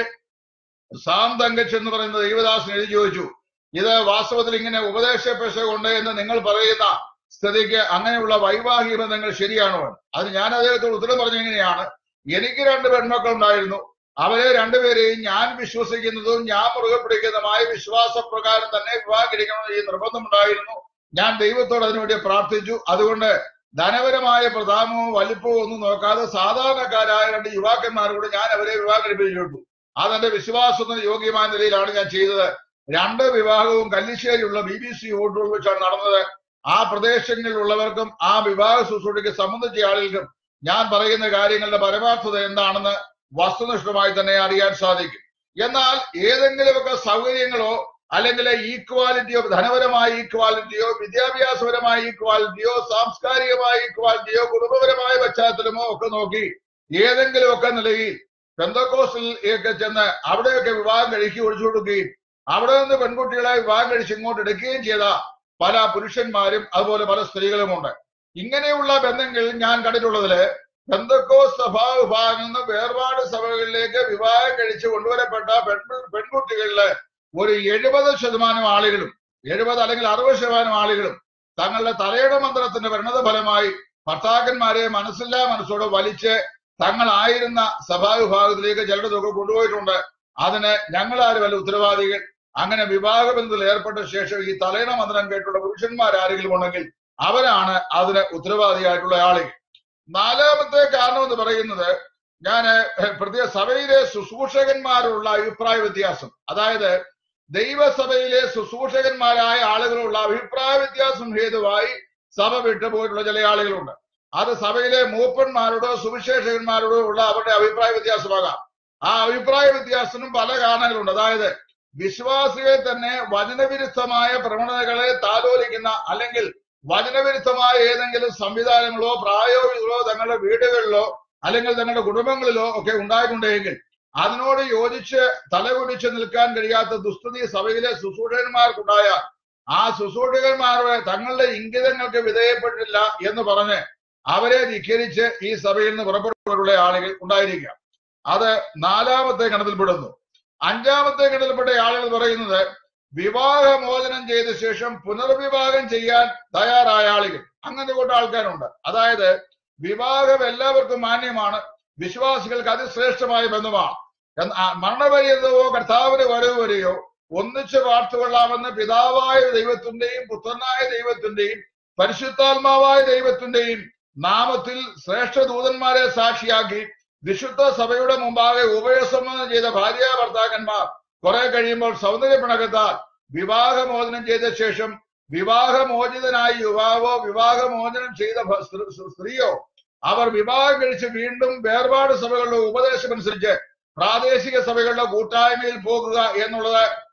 സാം തങ്കച്ച് എന്ന് പറയുന്ന ദൈവദാസൻ എഴുതി ചോദിച്ചു ഇത് വാസ്തവത്തിൽ ഇങ്ങനെ ഉപദേശ പെശ കൊണ്ട് എന്ന് നിങ്ങൾ പറയുന്ന സ്ഥിതിക്ക് അങ്ങനെയുള്ള വൈവാഹിക ബന്ധങ്ങൾ ശരിയാണോ എന്ന്? അത് ഞാൻ അദ്ദേഹത്തോട് ഉത്തരം പറഞ്ഞ എങ്ങനെയാണ് എനിക്ക് രണ്ട് പെൺമക്കൾ ഉണ്ടായിരുന്നു അവരെ രണ്ടുപേരെയും ഞാൻ വിശ്വസിക്കുന്നതും ഞാൻ മുറുകെ പിടിക്കുന്നതുമായ വിശ്വാസപ്രകാരം തന്നെ വിവാഹം കഴിക്കണമെന്ന് ഈ നിർബന്ധമുണ്ടായിരുന്നു ഞാൻ ദൈവത്തോട് അതിനുവേണ്ടി പ്രാർത്ഥിച്ചു അതുകൊണ്ട് ധനപരമായ പ്രതാപമോ വലിപ്പമോ ഒന്നും നോക്കാതെ സാധാരണക്കാരായ രണ്ട് യുവാക്കന്മാരോട് ഞാൻ അവരെ വിവാഹം കഴിപ്പിച്ചു അതെന്റെ വിശ്വാസത്തിന് യോഗ്യമായ നിലയിലാണ് ഞാൻ ചെയ്തത് രണ്ട് വിവാഹവും കല്ലിശ്ശേരിയുള്ള ബി ബി സി ഹോട്ടലിൽ വെച്ചാണ് നടന്നത് ആ പ്രദേശങ്ങളിലുള്ളവർക്കും ആ വിവാഹ ശുശ്രൂഷയ്ക്ക് സംബന്ധിച്ച ആളുകൾക്കും ഞാൻ പറയുന്ന കാര്യങ്ങളുടെ പരമാർത്ഥത എന്താണെന്ന് വസ്തുനിഷ്ഠമായി തന്നെ അറിയാൻ സാധിക്കും എന്നാൽ ഏതെങ്കിലുമൊക്കെ സൗകര്യങ്ങളോ അല്ലെങ്കിൽ ഈക്വാലിറ്റിയോ ധനപരമായ ഈക്വാലിറ്റിയോ വിദ്യാഭ്യാസപരമായ ഈക്വാലിറ്റിയോ സാംസ്കാരികമായ ഈക്വാലിറ്റിയോ കുടുംബപരമായ പശ്ചാത്തലമോ ഒക്കെ നോക്കി ഏതെങ്കിലുമൊക്കെ നിലയിൽ പെന്തക്കോസിൽ ഒക്കെ ചെന്ന് അവിടെയൊക്കെ വിവാഹം കഴിക്കുക ഒഴിച്ചു കൊടുക്കുകയും അവിടെ നിന്ന് പെൺകുട്ടികളെ വിവാഹം കഴിച്ച് ഇങ്ങോട്ട് എടുക്കുകയും ചെയ്ത പല പുരുഷന്മാരും അതുപോലെ പല സ്ത്രീകളുമുണ്ട് ഇങ്ങനെയുള്ള ബന്ധങ്ങളിൽ ഞാൻ കണ്ടിട്ടുള്ളതില് ബന്ധക്കോ സഭാ വിഭാഗത്തിൽ നിന്ന് വേർപാട് സഭകളിലേക്ക് വിവാഹം കഴിച്ച് കൊണ്ടുവരപ്പെട്ട പെൺ പെൺകുട്ടികളില് ഒരു എഴുപത് ശതമാനം ആളുകളും എഴുപത് അല്ലെങ്കിൽ അറുപത് ശതമാനം ആളുകളും തങ്ങളുടെ തലയുടെ മന്ത്രത്തിന്റെ പരിണത ഫലമായി ഭർത്താക്കന്മാരെ മനസ്സില്ലാ മനസ്സോടെ വലിച്ച് തങ്ങളായിരുന്ന സഭാവിഭാഗത്തിലേക്ക് ചിലരുടെ തുക കൊണ്ടുപോയിട്ടുണ്ട് അതിന് ഞങ്ങളാരുമല്ല ഉത്തരവാദികൾ അങ്ങനെ വിവാഹ ബന്ധത്തിൽ ഏർപ്പെട്ട ശേഷം ഈ തലയണ മന്ത്രം കേട്ടുള്ള പുരുഷന്മാർ ആരെങ്കിലും ഉണ്ടെങ്കിൽ അവരാണ് അതിന് ഉത്തരവാദിയായിട്ടുള്ള ആളുകൾ നാലാമത്തെ കാരണം എന്ന് പറയുന്നത് ഞാൻ പ്രത്യേക സഭയിലെ ശുശ്രൂഷകന്മാരുള്ള അഭിപ്രായ വ്യത്യാസം അതായത് ദൈവസഭയിലെ ശുശ്രൂഷകന്മാരായ ആളുകളുള്ള അഭിപ്രായ വ്യത്യാസം ഹേതുവായി സഭ വിട്ടുപോയിട്ടുള്ള ചില ആളുകളുണ്ട് അത് സഭയിലെ മൂപ്പന്മാരോടോ സുവിശേഷകന്മാരോടോ ഉള്ള അവരുടെ അഭിപ്രായ വ്യത്യാസമാകാം ആ അഭിപ്രായ വ്യത്യാസത്തിനും പല കാരണങ്ങളുണ്ട് അതായത് വിശ്വാസികളെ തന്നെ വചനവിരുദ്ധമായ പ്രവണതകളെ താലോലിക്കുന്ന അല്ലെങ്കിൽ വചനവിരുദ്ധമായ ഏതെങ്കിലും സംവിധാനങ്ങളോ പ്രായോഗികളോ തങ്ങളുടെ വീടുകളിലോ അല്ലെങ്കിൽ തങ്ങളുടെ കുടുംബങ്ങളിലോ ഒക്കെ ഉണ്ടായിട്ടുണ്ടെങ്കിൽ അതിനോട് യോജിച്ച് തലകുടിച്ച് നിൽക്കാൻ കഴിയാത്ത ദുസ്തുതി സഭയിലെ ശുശ്രൂഷകന്മാർക്കുണ്ടായ ആ ശുശ്രൂഷകന്മാരുടെ തങ്ങളുടെ ഇംഗിതങ്ങൾക്ക് വിധേയപ്പെട്ടില്ല എന്ന് പറഞ്ഞ് അവരെ ധിഖരിച്ച് ഈ സഭയിൽ നിന്ന് പുറപ്പെട്ടുള്ള ആളുകൾ ഉണ്ടായിരിക്കാം അത് നാലാമത്തെ ഗണത്തിൽപ്പെടുന്നു അഞ്ചാമത്തെ ഗണത്തിൽപ്പെട്ട ആളുകൾ പറയുന്നത് വിവാഹമോചനം ചെയ്ത ശേഷം പുനർവിവാഹം ചെയ്യാൻ തയ്യാറായ ആളുകൾ അങ്ങനെ കൂട്ട ആൾക്കാരുണ്ട് അതായത് വിവാഹം എല്ലാവർക്കും മാന്യമാണ് വിശ്വാസികൾക്ക് അതിശ്രേഷ്ഠമായ ബന്ധമാണ് എന്ന- ആ മരണപര്യന്തമോ കർത്താവിന് വരവ് വരെയോ ഒന്നിച്ച് പാർത്തുകൊള്ളാമെന്ന് പിതാവായ ദൈവത്തിന്റെയും പുത്രനായ ദൈവത്തിന്റെയും പരിശുദ്ധാത്മാവായ ദൈവത്തിന്റെയും നാമത്തിൽ ശ്രേഷ്ഠ ദൂതന്മാരെ സാക്ഷിയാക്കി വിശുദ്ധ സഭയുടെ മുമ്പാകെ ഉഭയസമ്മതം ചെയ്ത ഭാര്യ ഭർത്താക്കന്മാർ കുറെ കഴിയുമ്പോൾ സൗന്ദര്യ പിണക്കത്താൽ വിവാഹമോചനം ചെയ്ത ശേഷം വിവാഹമോചിതനായ യുവാവോ വിവാഹമോചനം ചെയ്ത ഭ- സ്ത്രീ- സ്ത്രീയോ അവർ വിവാഹം കഴിച്ച് വീണ്ടും വേർപാട് സഭകളുടെ ഉപദേശമനുസരിച്ച് പ്രാദേശിക സഭകളുടെ കൂട്ടായ്മയിൽ പോകുക എന്നുള്ളത്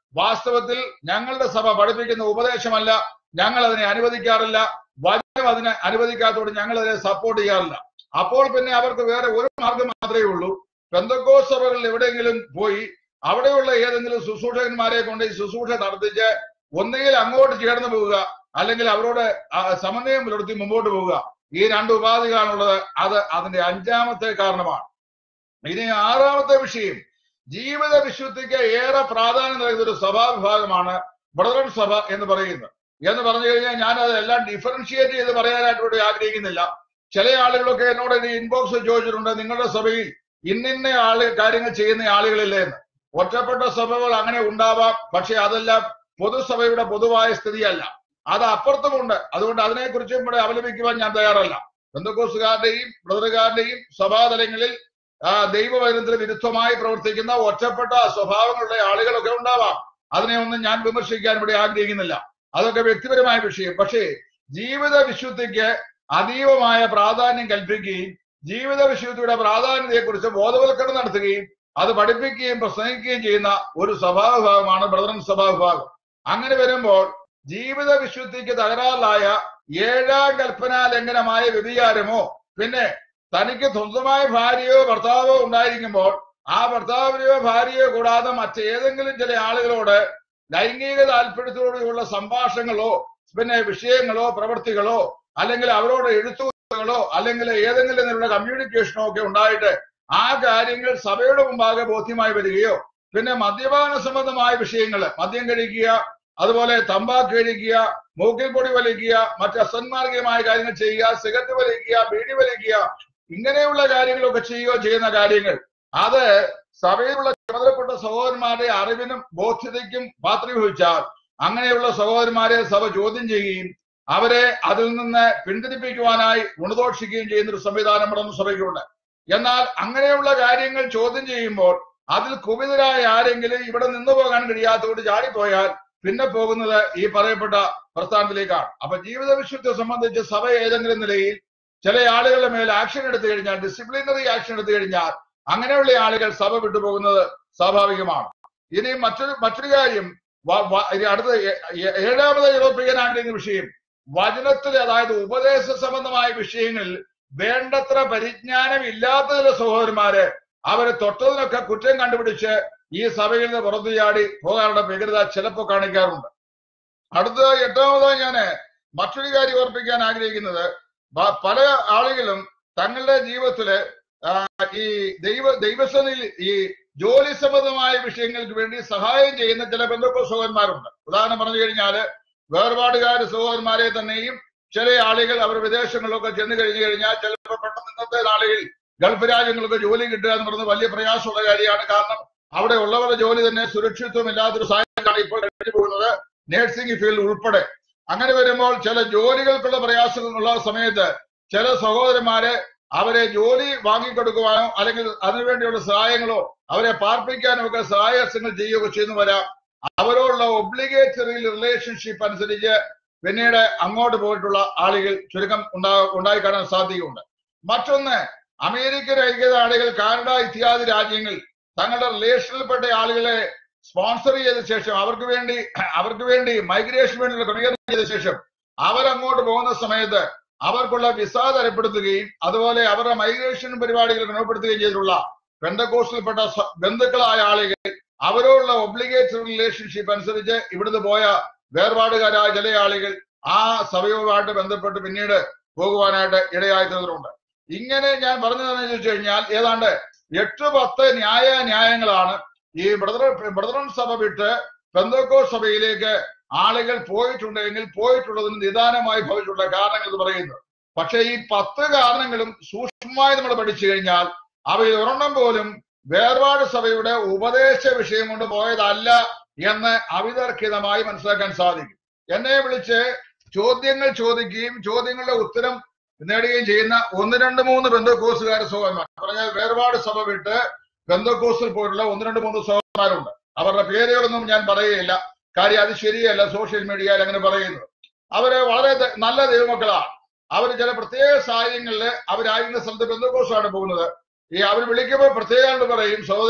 വാസ്തവത്തിൽ ഞങ്ങളുടെ സഭ പഠിപ്പിക്കുന്ന ഉപദേശമല്ല ഞങ്ങൾ അതിനെ അനുവദിക്കാറില്ല വചനം അതിനെ അനുവദിക്കാത്തതുകൊണ്ട് ഞങ്ങൾ അതിനെ സപ്പോർട്ട് ചെയ്യാറില്ല അപ്പോൾ പിന്നെ അവർക്ക് വേറെ ഒരു മാർഗം മാത്രമേ ഉള്ളൂ പെന്തക്കോ സഭകളിൽ എവിടെയെങ്കിലും പോയി അവിടെയുള്ള ഏതെങ്കിലും ശുശ്രൂഷകന്മാരെ കൊണ്ട് ഈ ശുശ്രൂഷ നടത്തിച്ച് ഒന്നുകിൽ അങ്ങോട്ട് ചേർന്ന് പോവുക അല്ലെങ്കിൽ അവരോട് ആ സമന്വയം പുലർത്തി മുമ്പോട്ട് പോവുക ഈ രണ്ട് ഉപാധികളാണുള്ളത് അത് അതിന്റെ അഞ്ചാമത്തെ കാരണമാണ് ഇനി ആറാമത്തെ വിഷയം ജീവിത വിശുദ്ധിക്ക് ഏറെ പ്രാധാന്യം നൽകുന്ന ഒരു സഭാവിഭാഗമാണ് ബ്രദറൻ സഭ എന്ന് പറയുന്നത് എന്ന് പറഞ്ഞു കഴിഞ്ഞാൽ ഞാൻ അതെല്ലാം ഡിഫറൻഷിയേറ്റ് ചെയ്ത് പറയാനായിട്ട് ഇവിടെ ആഗ്രഹിക്കുന്നില്ല ചില ആളുകളൊക്കെ എന്നോട് ഈ ഇൻബോക്സ് ചോദിച്ചിട്ടുണ്ട് നിങ്ങളുടെ സഭയിൽ ഇന്നിന്ന ആള് കാര്യങ്ങൾ ചെയ്യുന്ന ആളുകളില്ലേ എന്ന് ഒറ്റപ്പെട്ട സഭകൾ അങ്ങനെ ഉണ്ടാവാം പക്ഷെ അതെല്ലാം പൊതുസഭയുടെ പൊതുവായ സ്ഥിതിയല്ല അത് അപ്പുറത്തുമുണ്ട് അതുകൊണ്ട് അതിനെക്കുറിച്ചും ഇവിടെ അവലംബിക്കുവാൻ ഞാൻ തയ്യാറല്ല ബന്ധുക്കോസുകാരുടെയും ബ്രദറുകാരുടെയും സഭാതലങ്ങളിൽ ആ ദൈവവചനത്തിന് വിരുദ്ധമായി പ്രവർത്തിക്കുന്ന ഒറ്റപ്പെട്ട സ്വഭാവങ്ങളുടെ ആളുകളൊക്കെ ഉണ്ടാവാം അതിനെ ഒന്നും ഞാൻ വിമർശിക്കാൻ ഇവിടെ ആഗ്രഹിക്കുന്നില്ല അതൊക്കെ വ്യക്തിപരമായ വിഷയം പക്ഷേ ജീവിത വിശുദ്ധിക്ക് അതീവമായ പ്രാധാന്യം കൽപ്പിക്കുകയും ജീവിത വിശുദ്ധിയുടെ പ്രാധാന്യത്തെക്കുറിച്ച് ബോധവൽക്കരണം നടത്തുകയും അത് പഠിപ്പിക്കുകയും പ്രസംഗിക്കുകയും ചെയ്യുന്ന ഒരു സഭാവിഭാഗമാണ് ബ്രദറൻ സഭാവിഭാഗം അങ്ങനെ വരുമ്പോൾ ജീവിത വിശുദ്ധിക്ക് തകരാറിലായ ഏഴാം കൽപ്പനാ ലംഘനമായ വ്യതിയാരമോ പിന്നെ തനിക്ക് സ്വന്തമായ ഭാര്യയോ ഭർത്താവോ ഉണ്ടായിരിക്കുമ്പോൾ ആ ഭർത്താവിനെയോ ഭാര്യയോ കൂടാതെ മറ്റേതെങ്കിലും ചില ആളുകളോട് ലൈംഗിക താല്പര്യത്തോടെയുള്ള സംഭാഷണങ്ങളോ പിന്നെ വിഷയങ്ങളോ പ്രവൃത്തികളോ അല്ലെങ്കിൽ അവരോട് എഴുത്തുകളോ അല്ലെങ്കിൽ ഏതെങ്കിലും തരത്തിലുള്ള കമ്മ്യൂണിക്കേഷനോ ഒക്കെ ഉണ്ടായിട്ട് ആ കാര്യങ്ങൾ സഭയുടെ മുമ്പാകെ ബോധ്യമായി വരികയോ പിന്നെ മദ്യപാന സംബന്ധമായ വിഷയങ്ങൾ മദ്യം കഴിക്കുക അതുപോലെ തമ്പാക്ക് കഴിക്കുക മൂക്കിൽ പൊടി വലിക്കുക മറ്റ് അസന്മാർഗീയമായ കാര്യങ്ങൾ ചെയ്യുക സിഗരറ്റ് വലിക്കുക ബീഡി വലിക്കുക ഇങ്ങനെയുള്ള കാര്യങ്ങളൊക്കെ ചെയ്യുകയോ ചെയ്യുന്ന കാര്യങ്ങൾ അത് സഭയിലുള്ള ചുമതലപ്പെട്ട സഹോദരന്മാരുടെ അറിവിനും ബോധ്യതയ്ക്കും പാത്രീഭവിച്ചാൽ അങ്ങനെയുള്ള സഹോദരന്മാരെ സഭ ചോദ്യം ചെയ്യുകയും അവരെ അതിൽ നിന്ന് പിന്തിരിപ്പിക്കുവാനായി ഗുണദോഷിക്കുകയും ചെയ്യുന്ന ഒരു സംവിധാനം നമ്മുടെ സഭയ്ക്കുണ്ട് എന്നാൽ അങ്ങനെയുള്ള കാര്യങ്ങൾ ചോദ്യം ചെയ്യുമ്പോൾ അതിൽ കുപിതരായ ആരെങ്കിലും ഇവിടെ നിന്നു പോകാൻ കഴിയാത്തതുകൊണ്ട് ചാടിപ്പോയാൽ പിന്നെ പോകുന്നത് ഈ പറയപ്പെട്ട പ്രസ്ഥാനത്തിലേക്കാണ് അപ്പൊ ജീവിത വിശുദ്ധത്തെ സംബന്ധിച്ച് സഭ ഏതെങ്കിലും നിലയിൽ ചില ആളുകളുടെ മേൽ ആക്ഷൻ എടുത്തു കഴിഞ്ഞാൽ ഡിസിപ്ലിനറി ആക്ഷൻ എടുത്തു കഴിഞ്ഞാൽ അങ്ങനെയുള്ള ആളുകൾ സഭ വിട്ടുപോകുന്നത് സ്വാഭാവികമാണ് ഇനി മറ്റൊരു മറ്റൊരു കാര്യം വ- വ- ഇനി അടുത്ത ഏ- ഏ- ഏഴാമത് യൂറോപ്യൻ ആഗ്രഹിക്കുന്ന വിഷയം വചനത്തിൽ അതായത് ഉപദേശ സംബന്ധമായ വിഷയങ്ങളിൽ വേണ്ടത്ര പരിജ്ഞാനം ഇല്ലാത്ത ചില സഹോദരന്മാര് അവരെ തൊട്ടതിനൊക്കെ കുറ്റം കണ്ടുപിടിച്ച് ഈ സഭയിൽ നിന്ന് പുറത്തു ചാടി പോകാനുള്ള വ്യഗ്രത ചിലപ്പോൾ കാണിക്കാറുണ്ട് അടുത്ത എട്ടാമതായി ഞാന് മറ്റൊരു കാര്യം ഓർപ്പിക്കാൻ ആഗ്രഹിക്കുന്നത് പ- പല ആളുകളും തങ്ങളുടെ ജീവിതത്തില് ആ, ഈ ദൈവ ദൈവസനയിൽ ഈ ജോലി സംബന്ധമായ വിഷയങ്ങൾക്ക് വേണ്ടി സഹായം ചെയ്യുന്ന ചില ബന്ധുക്ക സഹോദരന്മാരുണ്ട് ഉദാഹരണം പറഞ്ഞു കഴിഞ്ഞാല് വേർപാടുകാർ സഹോദരന്മാരെ തന്നെയും ചില ആളുകൾ അവർ വിദേശങ്ങളിലൊക്കെ ചെന്ന് കഴിഞ്ഞു കഴിഞ്ഞാൽ ചിലപ്പോൾ പെട്ടെന്ന് ഇന്നത്തെ നാളുകളിൽ ഗൾഫ് രാജ്യങ്ങൾക്ക് ജോലി കിട്ടുക എന്ന് പറയുന്നത് വലിയ പ്രയാസമുള്ള കാര്യമാണ് കാരണം അവിടെ ഉള്ളവരുടെ ജോലി തന്നെ സുരക്ഷിതത്വമില്ലാത്തൊരു സാഹചര്യമാണ് ഇപ്പോൾ കഴിഞ്ഞു പോകുന്നത് നേഴ്സിംഗ് ഫീൽഡ് ഉൾപ്പെടെ അങ്ങനെ വരുമ്പോൾ ചില ജോലികൾക്കുള്ള പ്രയാസങ്ങളുള്ള സമയത്ത് ചില സഹോദരന്മാരെ അവരെ ജോലി വാങ്ങിക്കൊടുക്കുവാനോ അല്ലെങ്കിൽ അതിനുവേണ്ടിയുള്ള സഹായങ്ങളോ അവരെ പാർപ്പിക്കാനോ ഒക്കെ സഹായങ്ങൾ ചെയ്യുകയൊക്കെ ചെയ്യുന്നു വരാം അവരോടുള്ള ഒബ്ലിഗേറ്ററി റിലേഷൻഷിപ്പ് അനുസരിച്ച് പിന്നീട് അങ്ങോട്ട് പോയിട്ടുള്ള ആളുകൾ ചുരുക്കം ഉണ്ടാ ഉണ്ടായി കാണാൻ സാധ്യതയുണ്ട് മറ്റൊന്ന് അമേരിക്കൻ ഐക്യനാടുകൾ കാനഡ ഇത്യാദി രാജ്യങ്ങൾ തങ്ങളുടെ റിലേഷനിൽപ്പെട്ട ആളുകളെ സ്പോൺസർ ചെയ്ത ശേഷം അവർക്ക് വേണ്ടി അവർക്ക് വേണ്ടി മൈഗ്രേഷൻ വേണ്ടിയുള്ള ക്രമീകരണം ചെയ്ത ശേഷം അവരങ്ങോട്ട് പോകുന്ന സമയത്ത് അവർക്കുള്ള വിസ തരപ്പെടുത്തുകയും അതുപോലെ അവരുടെ മൈഗ്രേഷൻ പരിപാടികൾ ക്രമപ്പെടുത്തുകയും ചെയ്തിട്ടുള്ള പെന്തക്കോസ്റ്റിൽപ്പെട്ട സ- ബന്ധുക്കളായ ആളുകൾ അവരോടുള്ള ഒബ്ലിഗേറ്ററി റിലേഷൻഷിപ്പ് അനുസരിച്ച് ഇവിടുന്ന് പോയ വേർപാടുകാരായ ചില ആളുകൾ ആ സഭയുമായിട്ട് ബന്ധപ്പെട്ട് പിന്നീട് പോകുവാനായിട്ട് ഇടയായി തീർന്നിട്ടുണ്ട് ഇങ്ങനെ ഞാൻ പറഞ്ഞതെന്ന് ചോദിച്ചു കഴിഞ്ഞാൽ ഏതാണ്ട് എട്ട് പത്ത് ന്യായ ന്യായങ്ങളാണ് ഈ ബ്രദർ ബ്രദറൻ സഭ വിട്ട് പെന്തോക്കോ സഭയിലേക്ക് ആളുകൾ പോയിട്ടുണ്ടെങ്കിൽ പോയിട്ടുള്ളതിന് നിദാനമായി ഭവിച്ചിട്ടുള്ള കാരണങ്ങൾ എന്ന് പറയുന്നത് പക്ഷേ ഈ പത്ത് കാരണങ്ങളും സൂക്ഷ്മമായി നമ്മൾ പഠിച്ചു കഴിഞ്ഞാൽ അവയിൽ ഒരെണ്ണം പോലും വേർപാട് സഭയുടെ ഉപദേശ വിഷയം കൊണ്ട് പോയതല്ല എന്ന് അവിതർക്കിതമായി മനസ്സിലാക്കാൻ സാധിക്കും എന്നെ വിളിച്ച് ചോദ്യങ്ങൾ ചോദിക്കുകയും ചോദ്യങ്ങളുടെ ഉത്തരം നേടുകയും ചെയ്യുന്ന ഒന്ന് രണ്ട് മൂന്ന് ബന്ധുക്കോസുകാർ സഹോദരന്മാർ പറഞ്ഞാൽ വേർപാട് സഭ വിട്ട് ബന്ധുക്കോസിൽ പോയിട്ടുള്ള ഒന്ന് രണ്ട് മൂന്ന് സഹോദരന്മാരുണ്ട് അവരുടെ പേരുകളൊന്നും ഞാൻ പറയുകയില്ല കാര്യം അത് ശരിയല്ല സോഷ്യൽ മീഡിയയിൽ അങ്ങനെ പറയുന്നത് അവര് വളരെ ദ- നല്ല ദൈവമക്കളാണ് അവർ ചില പ്രത്യേക സാഹചര്യങ്ങളിൽ അവരായിരുന്ന സ്ഥലത്ത് ബന്ധുക്കോസാണ് പോകുന്നത് ഈ അവർ വിളിക്കുമ്പോൾ പ്രത്യേകം പറയും സഹോദര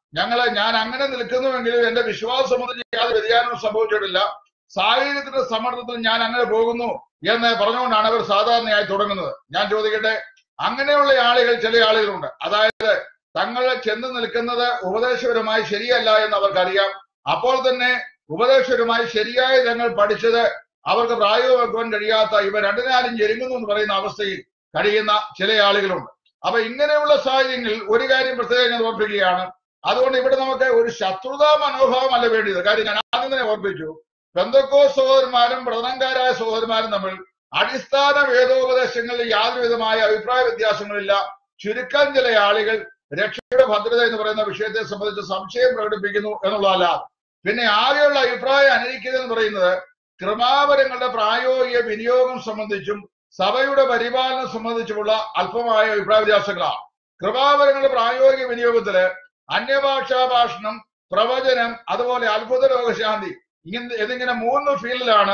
ഞങ്ങളെ ഞാൻ അങ്ങനെ നിൽക്കുന്നുവെങ്കിലും എന്റെ വിശ്വാസം സംബന്ധിച്ച് യാതൊരു വ്യതിയാനവും സംഭവിച്ചിട്ടില്ല സാഹചര്യത്തിന്റെ സമ്മർദ്ദത്തിൽ ഞാൻ അങ്ങനെ പോകുന്നു എന്ന് പറഞ്ഞുകൊണ്ടാണ് അവർ സാധാരണയായി തുടങ്ങുന്നത് ഞാൻ ചോദിക്കട്ടെ അങ്ങനെയുള്ള ആളുകൾ ചില ആളുകളുണ്ട് അതായത് തങ്ങൾ ചെന്ന് നിൽക്കുന്നത് ഉപദേശപരമായി ശരിയല്ല എന്ന് അവർക്കറിയാം അപ്പോൾ തന്നെ ഉപദേശപരമായി ശരിയായ തങ്ങൾ പഠിച്ചത് അവർക്ക് പ്രായോഗികമാക്കുവാൻ കഴിയാത്ത ഇവ രണ്ടിനാലും ഞെരുങ്ങുന്നു എന്ന് പറയുന്ന അവസ്ഥയിൽ കഴിയുന്ന ചില ആളുകളുണ്ട് അപ്പൊ ഇങ്ങനെയുള്ള സാഹചര്യങ്ങളിൽ ഒരു കാര്യം പ്രത്യേകം ഞാൻ ഓർപ്പിക്കുകയാണ് അതുകൊണ്ട് ഇവിടെ നമുക്ക് ഒരു ശത്രുതാ മനോഭാവമല്ല വേണ്ടിയത് കാര്യം ഞാൻ ആദ്യം തന്നെ ഓർപ്പിച്ചു ബന്ധക്കോ സഹോദരന്മാരും പ്രധാനക്കാരായ സഹോദരന്മാരും തമ്മിൽ അടിസ്ഥാന വേദോപദേശങ്ങളിൽ യാതൊരു വിധമായ അഭിപ്രായ വ്യത്യാസങ്ങളില്ല ചുരുക്കം ചില ആളുകൾ രക്ഷയുടെ ഭദ്രത എന്ന് പറയുന്ന വിഷയത്തെ സംബന്ധിച്ച് സംശയം പ്രകടിപ്പിക്കുന്നു എന്നുള്ളതല്ല പിന്നെ ആകെയുള്ള അഭിപ്രായം അനുകരിക്കുന്നത് എന്ന് പറയുന്നത് കൃപാവരങ്ങളുടെ പ്രായോഗിക വിനിയോഗം സംബന്ധിച്ചും സഭയുടെ പരിപാലനം സംബന്ധിച്ചുമുള്ള അല്പമായ അഭിപ്രായ വ്യത്യാസങ്ങളാണ് കൃപാവരങ്ങളുടെ പ്രായോഗിക വിനിയോഗത്തില് അന്യഭാഷാ ഭാഷണം പ്രവചനം അതുപോലെ അത്ഭുത രോഗശാന്തി ഇങ്ങനെ ഇതിങ്ങനെ മൂന്ന് ഫീൽഡിലാണ്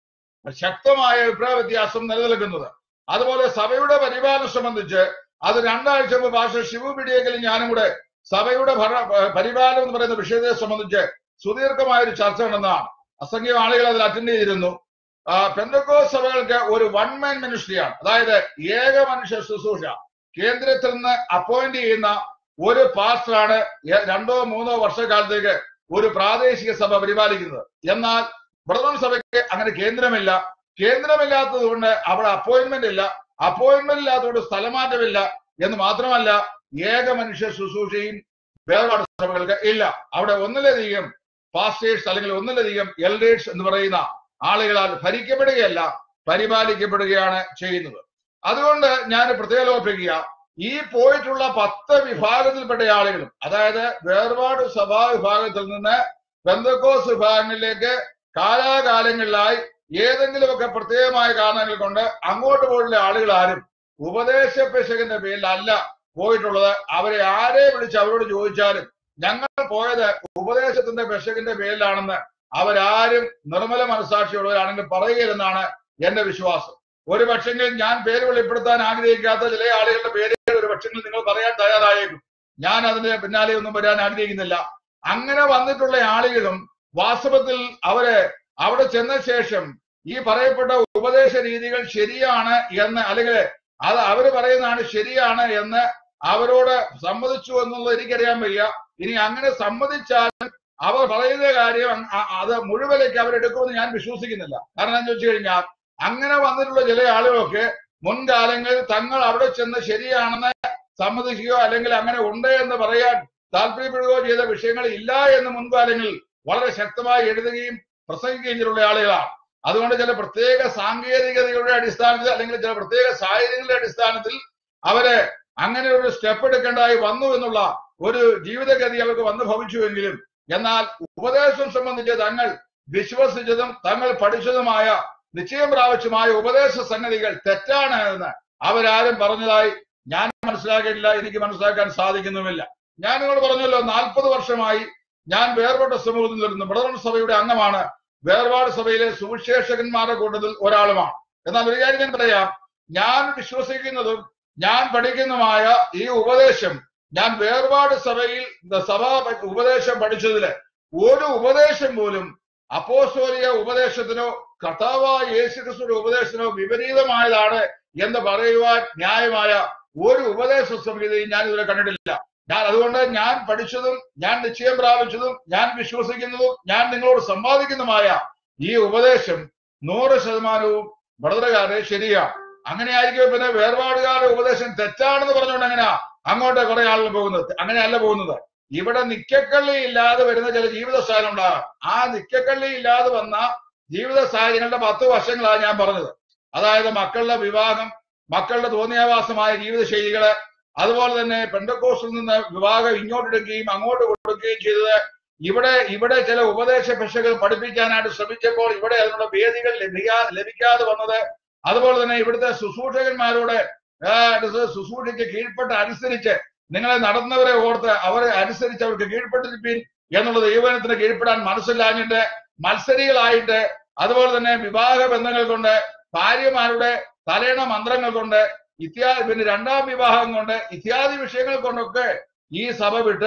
ശക്തമായ അഭിപ്രായ വ്യത്യാസം നിലനിൽക്കുന്നത് അതുപോലെ സഭയുടെ പരിപാലനം സംബന്ധിച്ച് അത് രണ്ടാഴ്ച മുമ്പ് ഭാഷ ശിവ പിടിയെങ്കിലും ഞാനും കൂടെ സഭയുടെ ഭരണ പരിപാലനം എന്ന് പറയുന്ന വിഷയത്തെ സംബന്ധിച്ച് സുദീർഘമായ ഒരു ചർച്ച നടന്നതാണ് അസംഖ്യം ആളുകൾ അതിൽ അറ്റൻഡ് ചെയ്തിരുന്നു പെന്തക്കോ സഭകൾക്ക് ഒരു വൺ മാൻ മിനിസ്ട്രിയാണ് അതായത് ഏക മനുഷ്യ ശുശ്രൂഷ കേന്ദ്രത്തിൽ നിന്ന് അപ്പോയിന്റ് ചെയ്യുന്ന ഒരു പാസ്റ്ററാണ് ഏ- രണ്ടോ മൂന്നോ വർഷക്കാലത്തേക്ക് ഒരു പ്രാദേശിക സഭ പരിപാലിക്കുന്നത് എന്നാൽ ബ്രദർ സഭയ്ക്ക് അങ്ങനെ കേന്ദ്രമില്ല കേന്ദ്രമില്ലാത്തത് കൊണ്ട് അവിടെ അപ്പോയിന്റ്മെന്റ് ഇല്ല അപ്പോയിന്റ്മെന്റ് ഇല്ലാത്തതുകൊണ്ട് സ്ഥലമാറ്റമില്ല എന്ന് മാത്രമല്ല ഏക മനുഷ്യ ശുശ്രൂഷയും വേർപാട് സഭകൾക്ക് ഇല്ല അവിടെ ഒന്നിലധികം പാസ്റ്റേഴ്സ് അല്ലെങ്കിൽ ഒന്നിലധികം എൽഡേഴ്സ് എന്ന് പറയുന്ന ആളുകളാൽ ഭരിക്കപ്പെടുകയല്ല പരിപാലിക്കപ്പെടുകയാണ് ചെയ്യുന്നത് അതുകൊണ്ട് ഞാൻ പ്രത്യേകം ഓർപ്പിക്കുക ഈ പോയിട്ടുള്ള പത്ത് വിഭാഗത്തിൽപ്പെട്ട ആളുകളും അതായത് വേർപാട് സഭാ വിഭാഗത്തിൽ നിന്ന് ബന്ധക്കോസ് വിഭാഗങ്ങളിലേക്ക് കാലാകാലങ്ങളിലായി ഏതെങ്കിലുമൊക്കെ പ്രത്യേകമായ കാരണങ്ങൾ കൊണ്ട് അങ്ങോട്ട് പോയിട്ടുള്ള ആളുകൾ ആരും ഉപദേശ പിശകിന്റെ പേരിലല്ല പോയിട്ടുള്ളത് അവരെ ആരെ വിളിച്ച് അവരോട് ചോദിച്ചാലും ഞങ്ങൾ പോയത് ഉപദേശത്തിന്റെ പിശകിന്റെ പേരിലാണെന്ന് അവരാരും നിർമ്മല മനസാക്ഷിയുള്ളവരാണെങ്കിൽ പറയുകയില്ലെന്നാണ് എന്റെ വിശ്വാസം ഒരു പക്ഷെങ്കിൽ ഞാൻ പേര് വെളിപ്പെടുത്താൻ ആഗ്രഹിക്കാത്ത ചില ആളുകളുടെ പേര് ഒരു പക്ഷെങ്കിൽ നിങ്ങൾ പറയാൻ തയ്യാറായേക്കും ഞാൻ അതിന്റെ പിന്നാലെ ഒന്നും വരാൻ ആഗ്രഹിക്കുന്നില്ല അങ്ങനെ വന്നിട്ടുള്ള ആളുകളും വാസ്തവത്തിൽ അവര് അവിടെ ചെന്ന ശേഷം ഈ പറയപ്പെട്ട ഉപദേശ രീതികൾ ശരിയാണ് എന്ന് അല്ലെങ്കിൽ അത് അവര് പറയുന്നതാണ് ശരിയാണ് എന്ന് അവരോട് സമ്മതിച്ചു എന്നുള്ളത് എനിക്കറിയാൻ വയ്യ ഇനി അങ്ങനെ സമ്മതിച്ചാൽ അവർ പറയുന്ന കാര്യം അ- അ- അത് മുഴുവലേക്ക് അവരെടുക്കുമെന്ന് ഞാൻ വിശ്വസിക്കുന്നില്ല കാരണം എന്താ വെച്ച് കഴിഞ്ഞാൽ അങ്ങനെ വന്നിട്ടുള്ള ചില ആളുകളൊക്കെ മുൻകാലങ്ങളിൽ തങ്ങൾ അവിടെ ചെന്ന് ശരിയാണെന്ന് സമ്മതിക്കുകയോ അല്ലെങ്കിൽ അങ്ങനെ ഉണ്ട് എന്ന് പറയാൻ താല്പര്യപ്പെടുകയോ ചെയ്ത വിഷയങ്ങൾ ഇല്ല എന്ന് മുൻകാലങ്ങളിൽ വളരെ ശക്തമായി എഴുതുകയും പ്രസംഗിക്കുകയും ചെയ്തിട്ടുള്ള ആളുകളാണ് അതുകൊണ്ട് ചില പ്രത്യേക സാങ്കേതികതയുടെ അടിസ്ഥാനത്തിൽ അല്ലെങ്കിൽ ചില പ്രത്യേക സാഹചര്യങ്ങളുടെ അടിസ്ഥാനത്തിൽ അവര് അങ്ങനെ ഒരു സ്റ്റെപ്പ് എടുക്കേണ്ടതായി വന്നു എന്നുള്ള ഒരു ജീവിതഗതി അവർക്ക് വന്നു ഭവിച്ചുവെങ്കിലും എന്നാൽ ഉപദേശം സംബന്ധിച്ച് തങ്ങൾ വിശ്വസിച്ചതും തങ്ങൾ പഠിച്ചതുമായ നിശ്ചയം പ്രാപിച്ചുമായ ഉപദേശ സംഗതികൾ തെറ്റാണ് എന്ന് അവരാരും പറഞ്ഞതായി ഞാൻ മനസ്സിലാക്കിയിട്ടില്ല എനിക്ക് മനസ്സിലാക്കാൻ സാധിക്കുന്നുമില്ല ഞാൻ നിങ്ങളോട് പറഞ്ഞല്ലോ നാൽപ്പത് വർഷമായി ഞാൻ വേർപെട്ട സമൂഹത്തിൽ നിൽക്കുന്നു ബ്രദർ സഭയുടെ അംഗമാണ് വേർപാട് സഭയിലെ സുവിശേഷകന്മാരുടെ കൂട്ടത്തിൽ ഒരാളുമാണ് എന്നാൽ ഒരു കാര്യം ഞാൻ പറയാം ഞാൻ വിശ്വസിക്കുന്നതും ഞാൻ പഠിക്കുന്നതുമായ ഈ ഉപദേശം ഞാൻ വേർപാട് സഭയിൽ സഭാ ഉപദേശം പഠിച്ചതില് ഒരു ഉപദേശം പോലും അപ്പോസ്തോലിക ഉപദേശത്തിനോ കർത്താവായ യേശുക്രിസ്തുയുടെ ഉപദേശത്തിനോ വിപരീതമായതാണ് എന്ന് പറയുവാൻ ന്യായമായ ഒരു ഉപദേശ സംഹിതയും ഞാൻ ഇതുവരെ കണ്ടിട്ടില്ല ഞാൻ അതുകൊണ്ട് ഞാൻ പഠിച്ചതും ഞാൻ നിശ്ചയം പ്രാപിച്ചതും ഞാൻ വിശ്വസിക്കുന്നതും ഞാൻ നിങ്ങളോട് സമ്പാദിക്കുന്നതുമായ ഈ ഉപദേശം നൂറ് ശതമാനവും ബ്രദറുകാരെ ശരിയാണ് അങ്ങനെ ആയിരിക്കും പിന്നെ വേർപാടുകാരുടെ ഉപദേശം തെറ്റാണെന്ന് പറഞ്ഞുകൊണ്ട് എങ്ങനെയാ അങ്ങോട്ട് കുറെ ആളുകൾ പോകുന്നത് അങ്ങനെയല്ല പോകുന്നത് ഇവിടെ നിക്കക്കള്ളി ഇല്ലാതെ വരുന്ന ചില ജീവിത സാഹചര്യം ഉണ്ടാകാം ആ നിക്കക്കള്ളി ഇല്ലാതെ വന്ന ജീവിത സാഹചര്യങ്ങളുടെ പത്ത് വർഷങ്ങളാണ് ഞാൻ പറഞ്ഞത് അതായത് മക്കളുടെ വിവാഹം മക്കളുടെ തോന്നിയാവാസമായ ജീവിത ശൈലികള് അതുപോലെ തന്നെ പെന്തക്കോസിൽ നിന്ന് വിവാഹം ഇങ്ങോട്ടെടുക്കുകയും അങ്ങോട്ട് കൊടുക്കുകയും ചെയ്തത് ഇവിടെ ഇവിടെ ചില ഉപദേശ പിശകൾ പഠിപ്പിക്കാനായിട്ട് ശ്രമിച്ചപ്പോൾ ഇവിടെ അതിനുള്ള വേദികൾ ലഭിക്കാ ലഭിക്കാതെ വന്നത് അതുപോലെ തന്നെ ഇവിടുത്തെ ശുശ്രൂഷകന്മാരോട് ആ, ശുശ്രൂഷയ്ക്ക് കീഴ്പ്പെട്ട് അനുസരിച്ച് നിങ്ങളെ നടന്നവരെ ഓർത്ത് അവരെ അനുസരിച്ച് അവർക്ക് കീഴ്പ്പെട്ടിരിപ്പീൻ എന്നുള്ളത് ദൈവനത്തിന് കീഴ്പ്പെടാൻ മനസ്സിലാഞ്ഞിട്ട് മത്സരികളായിട്ട് അതുപോലെ തന്നെ വിവാഹ ബന്ധങ്ങൾ കൊണ്ട് ഭാര്യമാരുടെ തലേണ മന്ത്രങ്ങൾ കൊണ്ട് ഇത്യാദി പിന്നെ രണ്ടാം വിവാഹം കൊണ്ട് ഇത്യാദി വിഷയങ്ങൾ കൊണ്ടൊക്കെ ഈ സഭ വിട്ട്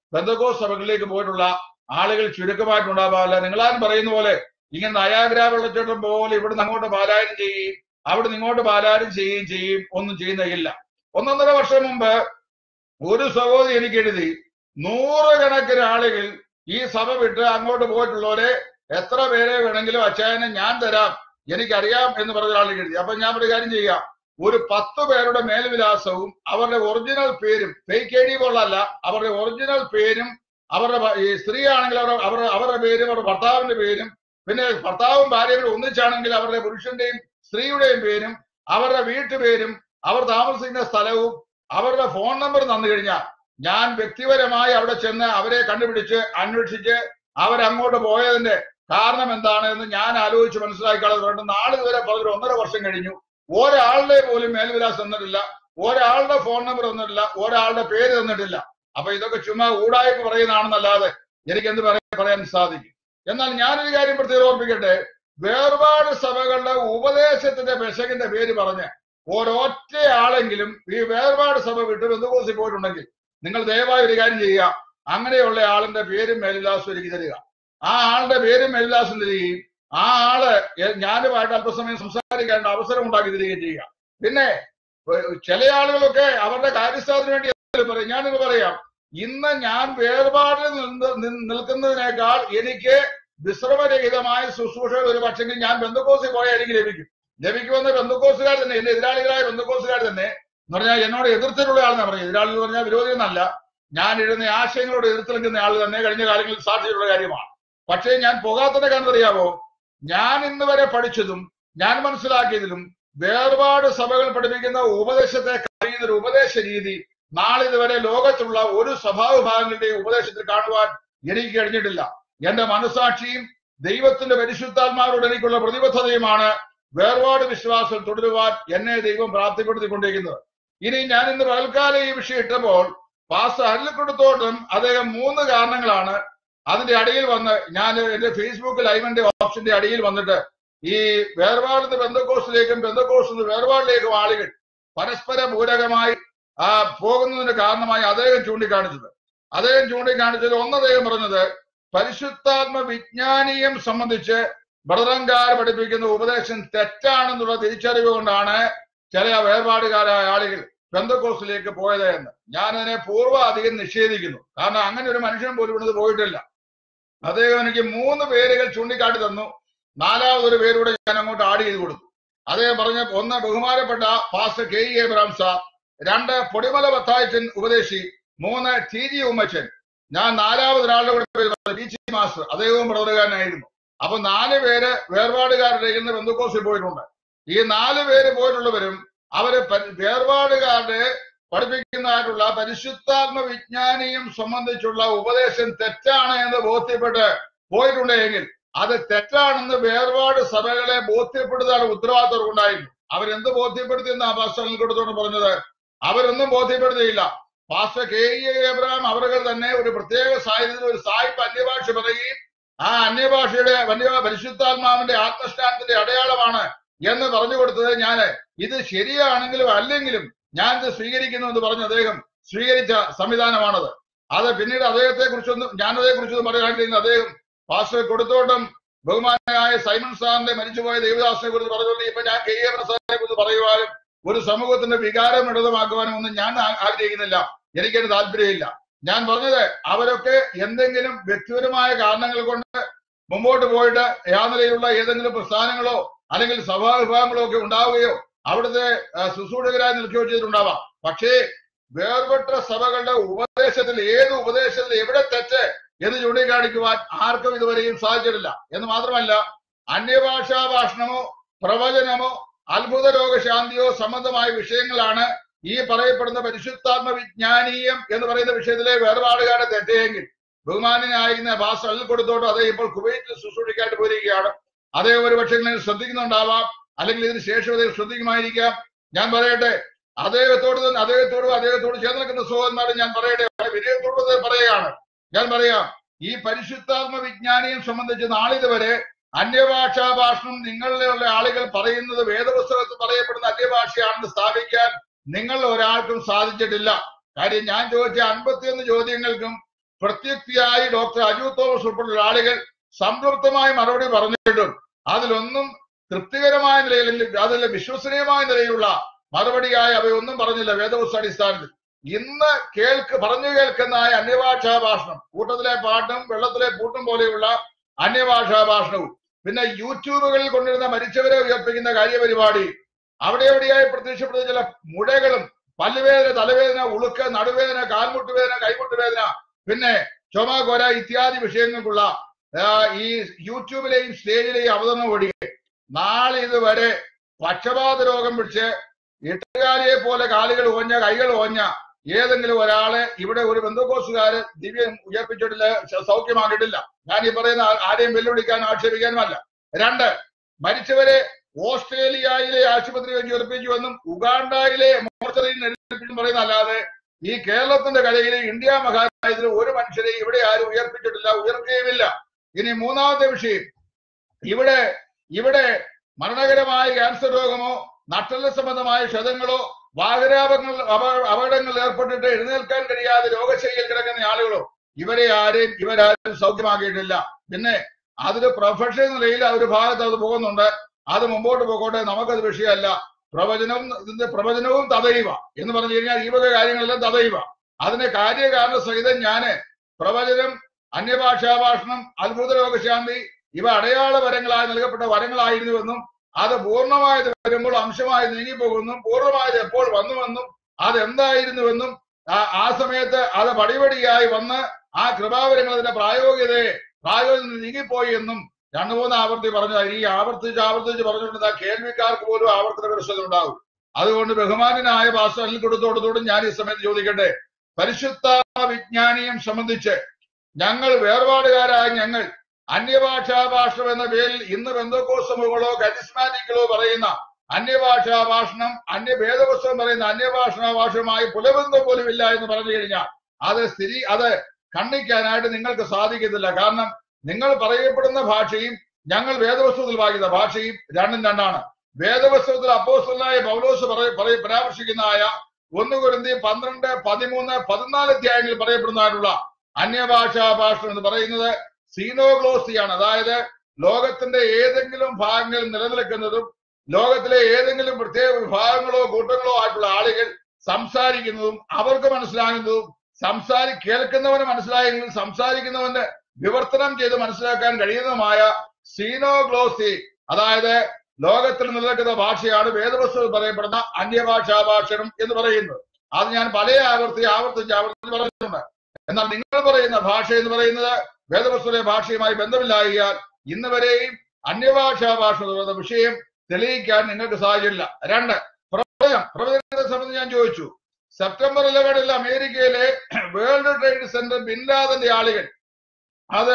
ബന്ധകോസ് സഭകളിലേക്ക് പോയിട്ടുള്ള ആളുകൾ ചുരുക്കമായിട്ടുണ്ടാവാറില്ല നിങ്ങളാരും പറയുന്ന പോലെ ഇങ്ങനെ നയാഗ്ര വെള്ളച്ചാട്ടം പോലെ ഇവിടുന്ന് അങ്ങോട്ട് പാലായനം ചെയ്യുകയും അവിടുന്ന് ഇങ്ങോട്ട് പാലായനം ചെയ്യുകയും ചെയ്യും ഒന്നും ചെയ്യുന്നില്ല ഒന്നൊന്നര വർഷം മുമ്പ് ഒരു സഹോദരി എനിക്ക് എഴുതി നൂറുകണക്കിന് ആളുകൾ ഈ സഭ വിട്ട് അങ്ങോട്ട് പോയിട്ടുള്ളവരെ എത്ര പേരെ വേണമെങ്കിലും അച്ചായനെ ഞാൻ തരാം എനിക്കറിയാം എന്ന് പറഞ്ഞ ഒരാൾ എഴുതി അപ്പൊ ഞാൻ ഒരു കാര്യം ചെയ്യാം ഒരു പത്ത് പേരുടെ മേൽവിലാസവും അവരുടെ ഒറിജിനൽ പേരും ഫേക്ക് ഐ ഡി പോലല്ല അവരുടെ ഒറിജിനൽ പേരും അവരുടെ ഭ- ഈ സ്ത്രീ ആണെങ്കിൽ അവരുടെ അവരുടെ അവരുടെ പേരും അവരുടെ ഭർത്താവിന്റെ പേരും പിന്നെ ഭർത്താവും ഭാര്യയും ഒന്നിച്ചാണെങ്കിൽ അവരുടെ പുരുഷന്റെയും സ്ത്രീയുടെയും പേരും അവരുടെ വീട്ടുപേരും അവർ താമസിക്കുന്ന സ്ഥലവും അവരുടെ ഫോൺ നമ്പർ തന്നു കഴിഞ്ഞാൽ ഞാൻ വ്യക്തിപരമായി അവിടെ ചെന്ന് അവരെ കണ്ടുപിടിച്ച് അന്വേഷിച്ച് അവരങ്ങോട്ട് പോയതിന്റെ കാരണം എന്താണ് എന്ന് ഞാൻ ആലോചിച്ച് മനസ്സിലാക്കാതെ വേണ്ട നാളെ ഇതുവരെ പറഞ്ഞൊരു ഒന്നര വർഷം കഴിഞ്ഞു ഒരാളുടെ പോലും മേൽവിലാസം തന്നിട്ടില്ല ഒരാളുടെ ഫോൺ നമ്പർ തന്നിട്ടില്ല ഒരാളുടെ പേര് തന്നിട്ടില്ല അപ്പൊ ഇതൊക്കെ ചുമ്മാ ഊടായ്പ പറയുന്നതാണെന്നല്ലാതെ എനിക്ക് എന്ത് പറയാൻ പറയാൻ സാധിക്കും എന്നാൽ ഞാനൊരു കാര്യം പ്രത്യേകം ഓർപ്പിക്കട്ടെ വേർപാട് സഭകളുടെ ഉപദേശത്തിന്റെ പെശകിന്റെ പേര് പറഞ്ഞ് ഒരൊറ്റ ആളെങ്കിലും ഈ വേർപാട് സഭ വിട്ട് ബന്ധുക്കോസിൽ പോയിട്ടുണ്ടെങ്കിൽ നിങ്ങൾ ദയവായി ഒരു കാര്യം ചെയ്യുക അങ്ങനെയുള്ള ആളിന്റെ പേരും മേൽവിലാസം എനിക്ക് തരിക ആ ആളുടെ പേരും മേൽവിലാസം തരികയും ആ ആള് എ- ഞാനുമായിട്ട് അല്പസമയം സംസാരിക്കേണ്ട അവസരം ഉണ്ടാക്കി തരികയും ചെയ്യുക പിന്നെ ഏഹ്, ചില ആളുകളൊക്കെ അവരുടെ കാര്യസ്ഥാനത്തിന് വേണ്ടി എന്തെങ്കിലും പറയും ഞാനിത് പറയാം ഇന്ന് ഞാൻ വേർപാടിൽ നിന്ന് നിന്ന് നിൽക്കുന്നതിനേക്കാൾ എനിക്ക് വിശ്രമരഹിതമായ ശുശ്രൂഷ ഒരു പക്ഷെങ്കിൽ ഞാൻ ബന്ധുക്കോസിൽ പോയാൽ എനിക്ക് ലഭിക്കും ലഭിക്കുമെന്ന് ബന്ധുക്കോസുകാർ തന്നെ എന്റെ എതിരാളികളായ ബന്ധുക്കോസുകാർ തന്നെ എന്ന് പറഞ്ഞാൽ എന്നോട് എതിർത്തിട്ടുള്ള ആളെന്നാ പറയും എതിരാളി എന്ന് പറഞ്ഞാൽ വിരോധി എന്നല്ല ഞാൻ എഴുതുന്ന ആശയങ്ങളോട് എതിർത്ത് നിൽക്കുന്ന ആൾ തന്നെ കഴിഞ്ഞ കാലങ്ങളിൽ സാക്ഷിയുള്ള കാര്യമാണ് പക്ഷേ ഞാൻ പോകാത്തതിന്റെ കാരണം അറിയാമോ ഞാൻ ഇന്ന് വരെ പഠിച്ചതും ഞാൻ മനസ്സിലാക്കിയതിലും വേർപാട് സഭകൾ പഠിപ്പിക്കുന്ന ഉപദേശത്തെ കഴിയുന്ന ഒരു ഉപദേശ രീതി നാളിതുവരെ ലോകത്തുള്ള ഒരു സഭാവിഭാഗങ്ങളുടെയും ഉപദേശത്തിൽ കാണുവാൻ എനിക്ക് കഴിഞ്ഞിട്ടില്ല എന്റെ മനസാക്ഷിയും ദൈവത്തിന്റെ പരിശുദ്ധാത്മാവോട് എനിക്കുള്ള പ്രതിബദ്ധതയുമാണ് വേർപാട് വിശ്വാസം തുടരുവാൻ എന്നെ ദൈവം പ്രാപ്തിപ്പെടുത്തിക്കൊണ്ടിരിക്കുന്നത് ഇനി ഞാൻ ഇന്ന് പകൽക്കാലം ഈ വിഷയം ഇട്ടപ്പോൾ പാസ്റ്റർ അരുളിക്കൊടുത്തോട്ടും അദ്ദേഹം മൂന്ന് കാരണങ്ങളാണ് അതിന്റെ അടിയിൽ വന്ന് ഞാൻ എന്റെ ഫേസ്ബുക്ക് ലൈവിന്റെ ഓപ്ഷന്റെ അടിയിൽ വന്നിട്ട് ഈ വേർപാടിന്ന് ബന്ധക്കോസിലേക്കും ബന്ധക്കോസിന്ന് വേർപാടിലേക്കും ആളുകൾ പരസ്പര പൂരകമായി ആ പോകുന്നതിന് കാരണമായി അദ്ദേഹം ചൂണ്ടിക്കാണിച്ചത് അദ്ദേഹം ചൂണ്ടിക്കാണിച്ചത് ഒന്ന് അദ്ദേഹം പറഞ്ഞത് പരിശുദ്ധാത്മ വിജ്ഞാനീയം സംബന്ധിച്ച് ബ്രദറങ്കാർ പഠിപ്പിക്കുന്ന ഉപദേശം തെറ്റാണെന്നുള്ള തിരിച്ചറിവ് കൊണ്ടാണ് ചില വേർപാടുകാരായ ആളുകൾ ബന്ധക്കോസിലേക്ക് പോയത് എന്ന് ഞാൻ അതിനെ പൂർവ്വാധികം നിഷേധിക്കുന്നു കാരണം അങ്ങനെ ഒരു മനുഷ്യൻ പോലും ഇവിടുന്ന് പോയിട്ടില്ല അദ്ദേഹം എനിക്ക് മൂന്ന് പേരുകൾ ചൂണ്ടിക്കാട്ടി തന്നു നാലാമതൊരു പേരൂടെ ഞാൻ അങ്ങോട്ട് ആഡ് ചെയ്ത് കൊടുത്തു അദ്ദേഹം പറഞ്ഞ ഒന്ന് ബഹുമാനപ്പെട്ട pastor K E Abraham sir രണ്ട് പൊടിമല ബത്തായച്ചൻ ഉപദേശി മൂന്ന് ടി ജി ഉമ്മച്ചൻ ഞാൻ നാലാമതൊരാളുടെ കൂടെ പേര് പറഞ്ഞു, പി ജി മാസ്റ്റർ അദ്ദേഹവും പ്രവർത്തകനായിരുന്നു അപ്പൊ നാല് പേര് വേർപാടുകാരുടെ ഇന്ന് ബന്ധുക്കോസിൽ പോയിട്ടുണ്ട് ഈ നാല് പേര് പോയിട്ടുള്ളവരും അവര് പരി- വേർപാടുകാരുടെ പഠിപ്പിക്കുന്നതായിട്ടുള്ള പരിശുദ്ധാത്മ വിജ്ഞാനിയും സംബന്ധിച്ചുള്ള ഉപദേശം തെറ്റാണ് എന്ന് ബോധ്യപ്പെട്ട് പോയിട്ടുണ്ടെങ്കിൽ അത് തെറ്റാണെന്ന് വേർപാട് സഭകളെ ബോധ്യപ്പെടുത്താൻ ഉത്തരവാദിത്തം ഉണ്ടായിരുന്നു അവരെന്ത് ബോധ്യപ്പെടുത്തി എന്ന് ആ പാസ്റ്ററിൽ കൊടുത്തോണ്ട് പറഞ്ഞത് അവരൊന്നും ബോധ്യപ്പെടുത്തിയില്ല പാസ്റ്റർ കെ ഇ എബ്രഹാം അവர்கள் തന്നെ ഒരു പ്രത്യേക സാഹചര്യത്തിൽ ഒരു സായിപ്പ് അന്യഭാഷ പറയുകയും ആ അന്യഭാഷയുടെ അന്യ പരിശുദ്ധാത്മാവിന്റെ ആത്മസ്ഥാനത്തിന്റെ അടയാളമാണ് എന്ന് പറഞ്ഞു കൊടുത്തത് ഞാൻ ഇത് ശരിയാണെങ്കിലും അല്ലെങ്കിലും ഞാൻ ഇത് സ്വീകരിക്കുന്നു എന്ന് പറഞ്ഞ് അദ്ദേഹം സ്വീകരിച്ച സംവിധാനമാണത് അത് പിന്നീട് അദ്ദേഹത്തെ കുറിച്ചൊന്നും ഞാൻ അതേ കുറിച്ചൊന്നും പറയാണ്ടിരുന്ന അദ്ദേഹം പാസ്റ്റർ കൊടുത്തോട്ടം ബഹുമാനായ സൈമൺ സാറിന്റെ മരിച്ചുപോയ ദേവദാസിനെ കുറിച്ച് പറഞ്ഞുകൊണ്ട് ഇപ്പൊ ഞാൻ കെ എ പ്രസാദിനെ കുറിച്ച് പറയുവാനും ഒരു സമൂഹത്തിന്റെ വികാരം ഇടതമാക്കുവാനും ഒന്നും ഞാൻ ആ- ആഗ്രഹിക്കുന്നില്ല എനിക്കതിന് താല്പര്യമില്ല ഞാൻ പറഞ്ഞത് അവരൊക്കെ എന്തെങ്കിലും വ്യക്തിപരമായ കാരണങ്ങൾ കൊണ്ട് മുമ്പോട്ട് പോയിട്ട് യാതൊരയിലുള്ള ഏതെങ്കിലും പ്രസ്ഥാനങ്ങളോ അല്ലെങ്കിൽ സഭാവിഭാഗങ്ങളോ ഒക്കെ ഉണ്ടാവുകയോ അവിടുത്തെ ആ, ശുശ്രൂഷകരായി നിൽക്കുകയോ ചെയ്തിട്ടുണ്ടാവാം പക്ഷേ വേർപെട്ട സഭകളുടെ ഉപദേശത്തിൽ ഏത് ഉപദേശത്തിൽ എവിടെ തെറ്റ് എന്ന് ചൂണ്ടിക്കാണിക്കുവാൻ ആർക്കും ഇതുവരെയും സാധിച്ചിട്ടില്ല എന്ന് മാത്രമല്ല അന്യഭാഷാ ഭാഷണമോ പ്രവചനമോ അത്ഭുത രോഗശാന്തിയോ സംബന്ധമായ വിഷയങ്ങളാണ് ഈ പറയപ്പെടുന്ന പരിശുദ്ധാത്മ വിജ്ഞാനീയം എന്ന് പറയുന്ന വിഷയത്തിലെ വേർപാടുകാരെ തെറ്റെങ്കിൽ ബഹുമാനായിരുന്ന ഭാഷ അല്ലിൽ കൊടുത്തോട്ട് അതേ ഇപ്പോൾ കുവൈറ്റിൽ ശുശ്രൂഷിക്കായിട്ട് പോയിരിക്കുകയാണ് അതേ ഒരു പക്ഷേ നിങ്ങൾ ശ്രദ്ധിക്കുന്നുണ്ടാവാം അല്ലെങ്കിൽ ഇതിന് ശേഷം അദ്ദേഹം ശ്രദ്ധിക്കുമായിരിക്കാം ഞാൻ പറയട്ടെ അദ്ദേഹത്തോട് തന്നെ അദ്ദേഹത്തോടും അദ്ദേഹത്തോട് ചേർന്ന് നിൽക്കുന്ന സഹോദരന്മാരും ഞാൻ പറയട്ടെ വളരെ വിനയത്തോട് തന്നെ പറയുകയാണ് ഞാൻ പറയാം ഈ പരിശുദ്ധാത്മ വിജ്ഞാനിയെ സംബന്ധിച്ച് നാളിതുവരെ അന്യഭാഷാ ഭാഷണം നിങ്ങളിലുള്ള ആളുകൾ പറയുന്നത് വേദപുസ്തകത്തിൽ പറയപ്പെടുന്ന അന്യഭാഷയാണെന്ന് സ്ഥാപിക്കാൻ നിങ്ങൾ ഒരാൾക്കും സാധിച്ചിട്ടില്ല കാര്യം ഞാൻ ചോദിച്ച അൻപത്തിയൊന്ന് ചോദ്യങ്ങൾക്കും പ്രത്യുക്തിയായി ഡോക്ടർ അജു തോമസ് ഉൾപ്പെടെയുള്ള ആളുകൾ സംതൃപ്തമായി മറുപടി പറഞ്ഞിട്ടും അതിലൊന്നും തൃപ്തികരമായ നിലയിൽ അല്ലെങ്കിൽ അതിൽ വിശ്വസനീയമായ നിലയിലുള്ള മറുപടിയായി അവയൊന്നും പറഞ്ഞില്ല വേദപുസ്തക അടിസ്ഥാനത്തിൽ ഇന്ന് കേൾക്ക് പറഞ്ഞു കേൾക്കുന്നതായ അന്യഭാഷാ ഭാഷണം കൂട്ടത്തിലെ പാട്ടും വെള്ളത്തിലെ പൂട്ടും പോലെയുള്ള അന്യഭാഷാ ഭാഷണവും പിന്നെ യൂട്യൂബുകളിൽ കൊണ്ടിരുന്ന മരിച്ചവരെ ഉയർപ്പിക്കുന്ന കാര്യപരിപാടി അവിടെ എവിടെയായി പ്രത്യക്ഷപ്പെടുന്ന ചില മുഴകളും പല്ലുവേദന തലവേദന ഉളുക്ക് നടുവേദന കാൽമുട്ടുവേദന കൈമുട്ടുവേദന പിന്നെ ചുമ കൊര ഇത്യാദി വിഷയങ്ങൾക്കുള്ള ആ, ഈ യൂട്യൂബിലെയും സ്റ്റേജിലെയും അവതരണം ഒഴികെ നാളെ ഇതുവരെ പക്ഷപാത രോഗം പിടിച്ച് എട്ടുകാലിയെ പോലെ കാലുകൾ ഓഞ്ഞ കൈകൾ ഓഞ്ഞ ഏതെങ്കിലും ഒരാളെ ഇവിടെ ഒരു ബന്ധുക്കോസുകാര് ദിവ്യം ഉയർപ്പിച്ചിട്ടില്ല സ- സൗഖ്യമാക്കിയിട്ടില്ല ഞാൻ ഈ പറയുന്ന ആ- ആരെയും വെല്ലുവിളിക്കാൻ ആക്ഷേപിക്കാനുമല്ല രണ്ട് മരിച്ചവരെ ഓസ്ട്രേലിയയിലെ ആശുപത്രി വെച്ച് ഉയർപ്പിച്ചുവെന്നും ഉഗാണ്ടയിലെ മോർച്ചറിയിൽ എഴുതിപ്പിച്ചും പറയുന്ന അല്ലാതെ ഈ കേരളത്തിന്റെ കലയിലെ ഇന്ത്യ മഹാരാജ്യത്തിൽ ഒരു മനുഷ്യരെ ഇവിടെ ആരും ഉയർപ്പിച്ചിട്ടില്ല ഉയർത്തുകയുമില്ല ഇനി മൂന്നാമത്തെ വിഷയം ഇവിടെ ഇവിടെ മരണകരമായ ക്യാൻസർ രോഗമോ നട്ടല് സംബന്ധമായ ക്ഷതങ്ങളോ വാഹനാപങ്ങൾ അപകടങ്ങളിൽ ഏർപ്പെട്ടിട്ട് എഴുന്നേൽക്കാൻ കഴിയാതെ രോഗശൈലിയിൽ കിടക്കുന്ന ആളുകളോ ഇവരെ ആരെയും ഇവരാരും സൗഖ്യമാക്കിയിട്ടില്ല പിന്നെ അതൊരു പ്രൊഫഷണൽ നിലയിൽ ആ ഒരു ഭാഗത്ത് അത് പോകുന്നുണ്ട് അത് മുമ്പോട്ട് പോകട്ടെ നമുക്കത് വിഷയമല്ല പ്രവചനവും ഇതിന്റെ പ്രവചനവും തതൈവ എന്ന് പറഞ്ഞു കഴിഞ്ഞാൽ ഈ വക കാര്യങ്ങളെല്ലാം തതൈവ അതിന് കാര്യകാരണ സഹിതം ഞാന് പ്രവചനം അന്യഭാഷാ ഭാഷണം അത്ഭുത രോഗശാന്തി ഇവ അടയാള വരങ്ങളായി നൽകപ്പെട്ട വരങ്ങളായിരുന്നുവെന്നും അത് പൂർണ്ണമായത് വരുമ്പോൾ അംശമായി നീങ്ങിപ്പോകുന്നു പൂർണ്ണമായത് എപ്പോൾ വന്നുവെന്നും അത് എന്തായിരുന്നുവെന്നും ആ ആ സമയത്ത് അത് പടിപടിയായി വന്ന് ആ കൃപാവരങ്ങൾ അതിന്റെ പ്രായോഗികതയെ പ്രായോഗികത നീങ്ങിപ്പോയി എന്നും രണ്ടു മൂന്ന് ആവർത്തി പറഞ്ഞത് ഈ ആവർത്തിച്ച് ആവർത്തിച്ച് പറഞ്ഞുകൊണ്ട് ആ കേൾവിക്കാർക്ക് പോലും ആവർത്തന പ്രശ്നം ഉണ്ടാവും അതുകൊണ്ട് ബഹുമാനായ ഭാഷ കൊടുത്തോടത്തോടും ഞാൻ ഈ സമയത്ത് ചോദിക്കട്ടെ പരിശുദ്ധ വിജ്ഞാനിയും സംബന്ധിച്ച് ഞങ്ങൾ വേർപാടുകാരായ ഞങ്ങൾ അന്യഭാഷാ ഭാഷണം എന്ന പേരിൽ ഇന്ന് ബന്ധുക്കോസമുകളോ കരിസ്മാറ്റിക്കുകളോ പറയുന്ന അന്യഭാഷാ ഭാഷണം അന്യ ഭേദപുസ്തകം പറയുന്ന അന്യഭാഷാ ഭാഷയുമായി പുലബന്ധം പോലും ഇല്ല എന്ന് പറഞ്ഞു കഴിഞ്ഞാൽ അത് സ്ഥിതി അത് ഖണ്ഡിക്കാനായിട്ട് നിങ്ങൾക്ക് സാധിക്കത്തില്ല കാരണം നിങ്ങൾ പറയപ്പെടുന്ന ഭാഷയും ഞങ്ങൾ വേദപുസ്തകത്തിൽ വായിക്കുന്ന ഭാഷയും രണ്ടും രണ്ടാണ് വേദപുസ്തകത്തിൽ അപ്പോസ്റ്റലായ പൗലോസ് പറയ പറയ- പരാമർശിക്കുന്നതായ ഒന്ന് കുരുന്തി പന്ത്രണ്ട് പതിമൂന്ന് പതിനാല് അധ്യായങ്ങളിൽ പറയപ്പെടുന്നതായിട്ടുള്ള അന്യഭാഷാ ഭാഷ എന്ന് പറയുന്നത് സീനോഗ്ലോസിയാണ് അതായത് ലോകത്തിന്റെ ഏതെങ്കിലും ഭാഗങ്ങളിൽ നിലനിൽക്കുന്നതും ലോകത്തിലെ ഏതെങ്കിലും പ്രത്യേക വിഭാഗങ്ങളോ കൂട്ടങ്ങളോ ആയിട്ടുള്ള ആളുകൾ സംസാരിക്കുന്നതും അവർക്ക് മനസ്സിലാകുന്നതും സംസാരി കേൾക്കുന്നവന് മനസ്സിലായെങ്കിൽ സംസാരിക്കുന്നവന് വിവർത്തനം ചെയ്ത് മനസ്സിലാക്കാൻ കഴിയുന്നതുമായ സീനോഗ്ലോസി അതായത് ലോകത്തിൽ നിലനിൽക്കുന്ന ഭാഷയാണ് വേദപുസ്തകത്തിൽ പറയപ്പെടുന്ന അന്യഭാഷാ ഭാഷണം എന്ന് പറയുന്നത് അത് ഞാൻ പല ആവർത്തി ആവർത്തിച്ച് ആവർത്തിച്ച് പറഞ്ഞിട്ടുണ്ട് എന്നാൽ നിങ്ങൾ പറയുന്ന ഭാഷ എന്ന് പറയുന്നത് വേദപുസ്തകത്തിലെ ഭാഷയുമായി ബന്ധമില്ലായാൽ ഇന്ന് വരെയും അന്യഭാഷാ ഭാഷ എന്ന് പറയുന്ന വിഷയം തെളിയിക്കാൻ നിങ്ങൾക്ക് സാഹചര്യമില്ല രണ്ട് പ്രവചനം പ്രവചനത്തെ സംബന്ധിച്ച് ഞാൻ ചോദിച്ചു സെപ്റ്റംബർ ഇലവനിൽ അമേരിക്കയിലെ വേൾഡ് ട്രേഡ് സെന്റർ ബിൻലാദന്റെ ആളുകൾ അത്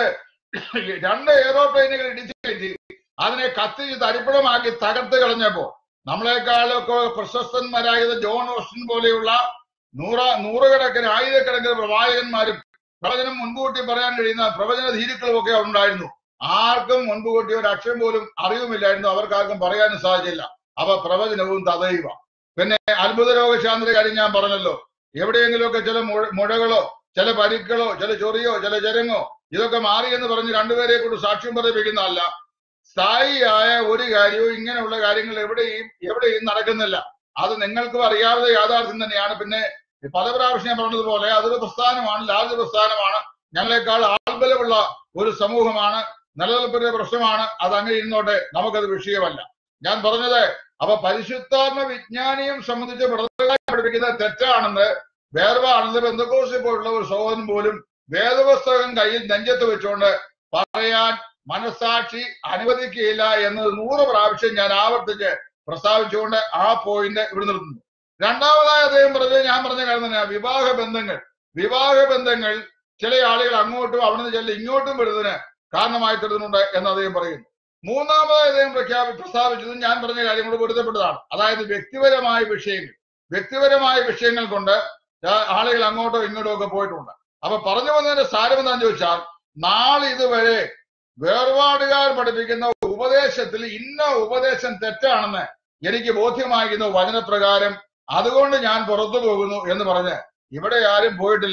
രണ്ട് എയറോപ്ലെയിനുകൾ ഇടിച്ചു കയറ്റി അതിനെ കത്തിച്ച് തരിപ്പണമാക്കി തകർത്ത് കളഞ്ഞപ്പോ നമ്മളെക്കാളൊക്കെ പ്രശസ്തന്മാരായത് ജോൺ ഓസ്റ്റിൻ പോലെയുള്ള നൂറ നൂറുകണക്കിന് ആയിരക്കണക്കിന് പ്രവാചകന്മാരും പ്രവചനം മുൻകൂട്ടി പറയാൻ കഴിയുന്ന പ്രവചന ധീരുക്കളും ഒക്കെ ഉണ്ടായിരുന്നു ആർക്കും മുൻകൂട്ടി ഒരു അക്ഷരം പോലും അറിവുമില്ലായിരുന്നു അവർക്കാർക്കും പറയാനും സാധിച്ചില്ല അവ പ്രവചനവും തതൈവ പിന്നെ അത്ഭുത രോഗശാന്തിയുടെ കാര്യം ഞാൻ പറഞ്ഞല്ലോ എവിടെയെങ്കിലുമൊക്കെ ചില മുഴ- മുഴകളോ ചില പരിക്കളോ ചില ചൊറിയോ ചില ജരങ്ങോ ഇതൊക്കെ മാറി എന്ന് പറഞ്ഞ് രണ്ടുപേരെ കൊണ്ട് സാക്ഷ്യം പറയിപ്പിക്കുന്നതല്ല സ്ഥായിയായ ഒരു കാര്യവും ഇങ്ങനെയുള്ള കാര്യങ്ങൾ എവിടെയും എവിടെയും നടക്കുന്നില്ല അത് നിങ്ങൾക്കും അറിയാവുന്ന യാഥാർത്ഥ്യം തന്നെയാണ് പിന്നെ പല പ്രാവശ്യം ഞാൻ പറഞ്ഞതുപോലെ അതൊരു പ്രസ്ഥാനമാണ് ലാർജ് പ്രസ്ഥാനമാണ് ഞങ്ങളെക്കാൾ ആൾബലമുള്ള ഒരു സമൂഹമാണ് നിലനിൽപ്പിന്റെ പ്രശ്നമാണ് അത് അങ്ങനെ ഇരുന്നോട്ടെ നമുക്കത് വിഷയമല്ല ഞാൻ പറഞ്ഞത് അപ്പൊ പരിശുദ്ധാത്മ വിജ്ഞാനിയും സംബന്ധിച്ച് വ്രതങ്ങളെ പഠിപ്പിക്കുന്നത് തെറ്റാണെന്ന് വേർവാണെന്ന് ബന്ധുക്കോസിൽ പോലുള്ള ഒരു സഹോദരൻ പോലും വേദപുസ്തകം കയ്യിൽ നെഞ്ചത്ത് വെച്ചുകൊണ്ട് പറയാൻ മനസാക്ഷി അനുവദിക്കുകയില്ല എന്ന് നൂറ് പ്രാവശ്യം ഞാൻ ആവർത്തിച്ച് പ്രസ്താവിച്ചുകൊണ്ട് ആ പോയിന്റ് ഇവിടെ നിർത്തുന്നു രണ്ടാമതായി അദ്ദേഹം പറഞ്ഞത് ഞാൻ പറഞ്ഞ കാര്യം തന്നെ വിവാഹ ബന്ധങ്ങൾ വിവാഹ ബന്ധങ്ങൾ ചില ആളുകൾ അങ്ങോട്ടും അവിടുന്ന് ചില ഇങ്ങോട്ടും വരുന്നതിന് കാരണമായി തീർന്നുണ്ട് എന്ന് അദ്ദേഹം പറയുന്നു മൂന്നാമതായി അദ്ദേഹം പ്രഖ്യാപി പ്രസ്താവിച്ചത് ഞാൻ പറഞ്ഞ കാര്യങ്ങൾ പൊരുത്തപ്പെട്ടതാണ് അതായത് വ്യക്തിപരമായ വിഷയങ്ങൾ വ്യക്തിപരമായ വിഷയങ്ങൾ കൊണ്ട് ആ- ആളുകൾ അങ്ങോട്ടോ ഇങ്ങോട്ടോ ഒക്കെ പോയിട്ടുണ്ട് അപ്പൊ പറഞ്ഞു വന്നതിന്റെ സാരം എന്താണെന്ന് ചോദിച്ചാൽ നാളെ ഇതുവരെ വേർപാടുകാർ പഠിപ്പിക്കുന്ന ഉപദേശത്തിൽ ഇന്ന ഉപദേശം തെറ്റാണെന്ന് എനിക്ക് ബോധ്യമായിരിക്കുന്നു വചനപ്രകാരം അതുകൊണ്ട് ഞാൻ പുറത്തു പോകുന്നു എന്ന് പറഞ്ഞ് ഇവിടെ ആരും പോയിട്ടില്ല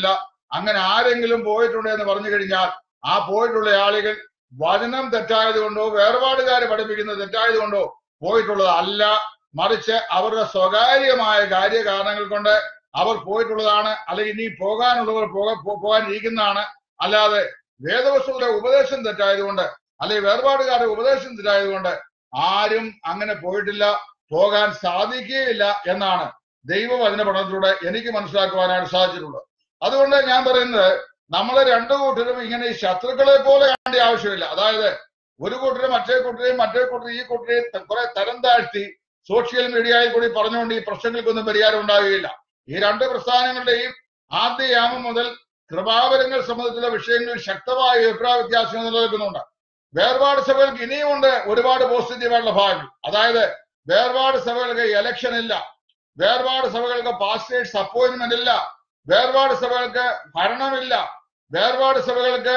അങ്ങനെ ആരെങ്കിലും പോയിട്ടുണ്ട് എന്ന് പറഞ്ഞു കഴിഞ്ഞാൽ ആ പോയിട്ടുള്ള ആളുകൾ വചനം തെറ്റായത് കൊണ്ടോ വേർപാടുകാരെ പഠിപ്പിക്കുന്നത് തെറ്റായത് കൊണ്ടോ പോയിട്ടുള്ളത് അല്ല മറിച്ച് അവരുടെ സ്വകാര്യമായ കാര്യകാരണങ്ങൾ കൊണ്ട് അവർ പോയിട്ടുള്ളതാണ് അല്ലെങ്കിൽ ഇനി പോകാനുള്ളവർ പോക പോ- പോകാനിരിക്കുന്നതാണ് അല്ലാതെ വേദവസ്തുവിന്റെ ഉപദേശം തെറ്റായതുകൊണ്ട് അല്ലെങ്കിൽ വേർപാടുകാരുടെ ഉപദേശം തെറ്റായതുകൊണ്ട് ആരും അങ്ങനെ പോയിട്ടില്ല പോകാൻ സാധിക്കുകയില്ല എന്നാണ് ദൈവവചന പഠനത്തിലൂടെ എനിക്ക് മനസ്സിലാക്കുവാനായിട്ട് സാധിച്ചിട്ടുള്ളത് അതുകൊണ്ട് ഞാൻ പറയുന്നത് നമ്മളെ രണ്ടു കൂട്ടരും ഇങ്ങനെ ഈ ശത്രുക്കളെ പോലെ കാണേണ്ട ആവശ്യമില്ല അതായത് ഒരു കൂട്ടര് മറ്റേ കൂട്ടരെയും മറ്റേ കൂട്ടർ ഈ കൂട്ടരെയും ത- കുറെ തരം താഴ്ത്തി സോഷ്യൽ മീഡിയയിൽ കൂടി പറഞ്ഞുകൊണ്ട് ഈ പ്രശ്നങ്ങൾക്കൊന്നും പരിഹാരം ഉണ്ടാകുകയില്ല ഈ രണ്ട് പ്രസ്ഥാനങ്ങളുടെയും ആദ്യ യാമം മുതൽ കൃപാവരങ്ങൾ സംബന്ധിച്ചുള്ള വിഷയങ്ങളിൽ ശക്തമായ അഭിപ്രായ വ്യത്യാസങ്ങൾ നിലനിൽക്കുന്നുണ്ട് വേർപാട് സഭകൾക്ക് ഇനിയുമുണ്ട് ഒരുപാട് പോസിറ്റീവായിട്ടുള്ള ഭാഗങ്ങൾ അതായത് വേർപാട് സഭകൾക്ക് എലക്ഷൻ ഇല്ല വേർപാട് സഭകൾക്ക് പാസ്റ്റേഴ്സ് അപ്പോയിന്റ്മെന്റ് ഇല്ല വേർപാട് സഭകൾക്ക് ഭരണമില്ല വേർപാട് സഭകൾക്ക്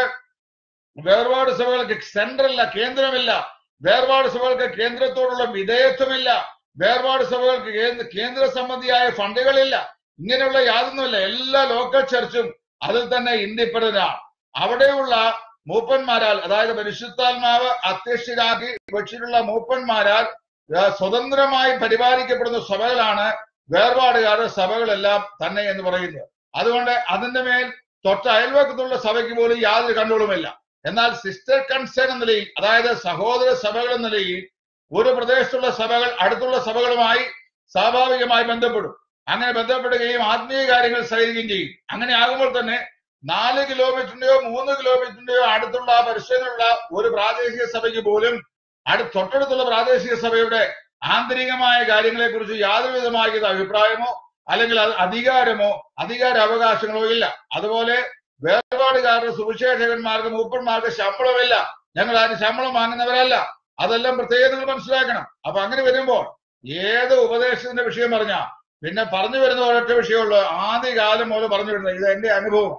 വേർപാട് സഭകൾക്ക് സെൻട്രല്ല കേന്ദ്രമില്ല വേർപാട് സഭകൾക്ക് കേന്ദ്രത്തോടുള്ള വിധേയത്വമില്ല വേർപാട് സഭകൾക്ക് കേന്ദ്ര കേന്ദ്ര സംബന്ധിയായ ഫണ്ടുകളില്ല ഇങ്ങനെയുള്ള യാതൊന്നുമില്ല എല്ലാ ലോക്കൽ ചർച്ചും അതിൽ തന്നെ ഇൻഡിപെൻഡന്റ് ആണ് അവിടെയുള്ള മൂപ്പന്മാരാൽ അതായത് പരിശുദ്ധാത്മാവ് അധ്യക്ഷരാക്കി വെച്ചിട്ടുള്ള മൂപ്പന്മാരാൽ ആ, സ്വതന്ത്രമായി പരിപാലിക്കപ്പെടുന്ന സഭകളാണ് വേർപാടുകാരുടെ സഭകളെല്ലാം തന്നെ എന്ന് പറയുന്നത് അതുകൊണ്ട് അതിന്റെ മേൽ തൊട്ട അയൽവക്കത്തുള്ള സഭയ്ക്ക് പോലും യാതൊരു കൺട്രോളുമില്ല എന്നാൽ സിസ്റ്റർ കൺസേൺ എന്ന നിലയിൽ അതായത് സഹോദര സഭകൾ എന്ന നിലയിൽ ഒരു പ്രദേശത്തുള്ള സഭകൾ അടുത്തുള്ള സഭകളുമായി സ്വാഭാവികമായി ബന്ധപ്പെടും അങ്ങനെ ബന്ധപ്പെടുകയും ആത്മീയ കാര്യങ്ങൾ സഹകരിക്കുകയും ചെയ്യും അങ്ങനെ ആകുമ്പോൾ തന്നെ നാല് കിലോമീറ്ററിന്റെയോ മൂന്ന് കിലോമീറ്ററിന്റെയോ അടുത്തുള്ള ആ പരിസരത്തുള്ള ഒരു പ്രാദേശിക സഭയ്ക്ക് പോലും അടു തൊട്ടടുത്തുള്ള പ്രാദേശിക സഭയുടെ ആന്തരികമായ കാര്യങ്ങളെ കുറിച്ച് യാതൊരു വിധമായ അഭിപ്രായമോ അല്ലെങ്കിൽ അത് അധികാരമോ അധികാര അവകാശങ്ങളോ ഇല്ല അതുപോലെ വേർപാടുകാരുടെ സുവിശേഷകന്മാർക്ക് മൂപ്പന്മാർക്ക് ശമ്പളമില്ല ഞങ്ങൾ ആരും ശമ്പളം വാങ്ങുന്നവരല്ല അതെല്ലാം പ്രത്യേകം നിങ്ങൾ മനസ്സിലാക്കണം അപ്പൊ അങ്ങനെ വരുമ്പോൾ ഏത് ഉപദേശത്തിന്റെ വിഷയം പറഞ്ഞാ പിന്നെ പറഞ്ഞു വരുന്ന ഒരൊറ്റ വിഷയമുള്ളൂ ആദ്യകാലം മുതൽ പറഞ്ഞു വരുന്നത് ഇത് എന്റെ അനുഭവം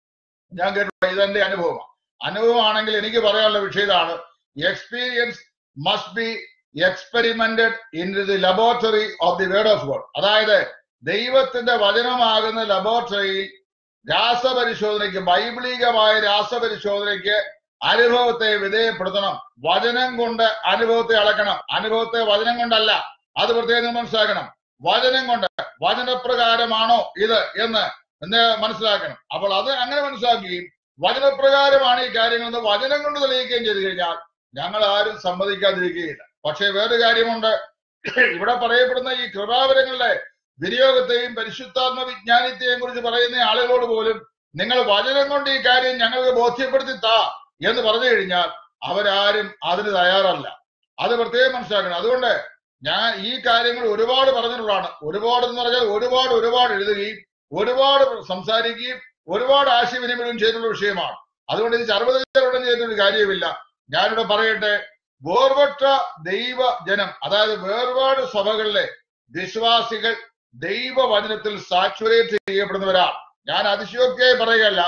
ഞാൻ കേട്ടിട്ടുണ്ട് ഇത് എന്റെ അനുഭവമാണ് അനുഭവമാണെങ്കിൽ എനിക്ക് പറയാനുള്ള വിഷയം ഇതാണ് experience must be experimented in the laboratory of the word of God അതായത് ദൈവത്തിന്റെ വചനമാകുന്ന ലബോറട്ടറിയിൽ രാസപരിശോധനയ്ക്ക് ബൈബിളികമായ രാസപരിശോധനയ്ക്ക് അനുഭവത്തെ വിധേയപ്പെടുത്തണം വചനം കൊണ്ട് അനുഭവത്തെ അളക്കണം അനുഭവത്തെ വചനം കൊണ്ടല്ല അത് പ്രത്യേകം മനസ്സിലാക്കണം വചനം കൊണ്ട് വചനപ്രകാരമാണോ ഇത് എന്ന് എന്ന് മനസ്സിലാക്കണം അപ്പോൾ അത് അങ്ങനെ മനസ്സിലാക്കുകയും വചനപ്രകാരമാണ് ഈ കാര്യങ്ങളെന്ന് വചനം കൊണ്ട് തെളിയിക്കുകയും ചെയ്തു കഴിഞ്ഞാൽ ഞങ്ങൾ ആരും സമ്മതിക്കാതിരിക്കുകയില്ല പക്ഷേ വേറൊരു കാര്യമുണ്ട് ഇവിടെ പറയപ്പെടുന്ന ഈ കൃപാവരങ്ങളുടെ വിനിയോഗത്തെയും പരിശുദ്ധാത്മ വിജ്ഞാനത്തെയും കുറിച്ച് പറയുന്ന ആളുകളോട് പോലും നിങ്ങൾ വചനം കൊണ്ട് ഈ കാര്യം ഞങ്ങൾക്ക് ബോധ്യപ്പെടുത്തി താ എന്ന് പറഞ്ഞു കഴിഞ്ഞാൽ അവരാരും അതിന് തയ്യാറല്ല അത് പ്രത്യേകം മനസ്സിലാക്കണം അതുകൊണ്ട് ഞാൻ ഈ കാര്യങ്ങൾ ഒരുപാട് പറഞ്ഞിട്ടുള്ളതാണ് ഒരുപാട് എന്ന് പറഞ്ഞാൽ ഒരുപാട് ഒരുപാട് എഴുതുകയും ഒരുപാട് സംസാരിക്കുകയും ഒരുപാട് ആശയവിനിമയം ചെയ്തിട്ടുള്ള വിഷയമാണ് അതുകൊണ്ട് ഇത് ചർവതോടൻ ചെയ്തിട്ടൊരു കാര്യമില്ല ഞാനിവിടെ പറയട്ടെ വേർപെട്ട ദൈവ ജനം അതായത് വേർപാട് സഭകളിലെ വിശ്വാസികൾ ദൈവവചനത്തിൽ സാച്ചുറേറ്റ് ചെയ്യപ്പെടുന്നവരാണ് ഞാൻ അതിശയോക്തിയായി പറയുകയല്ല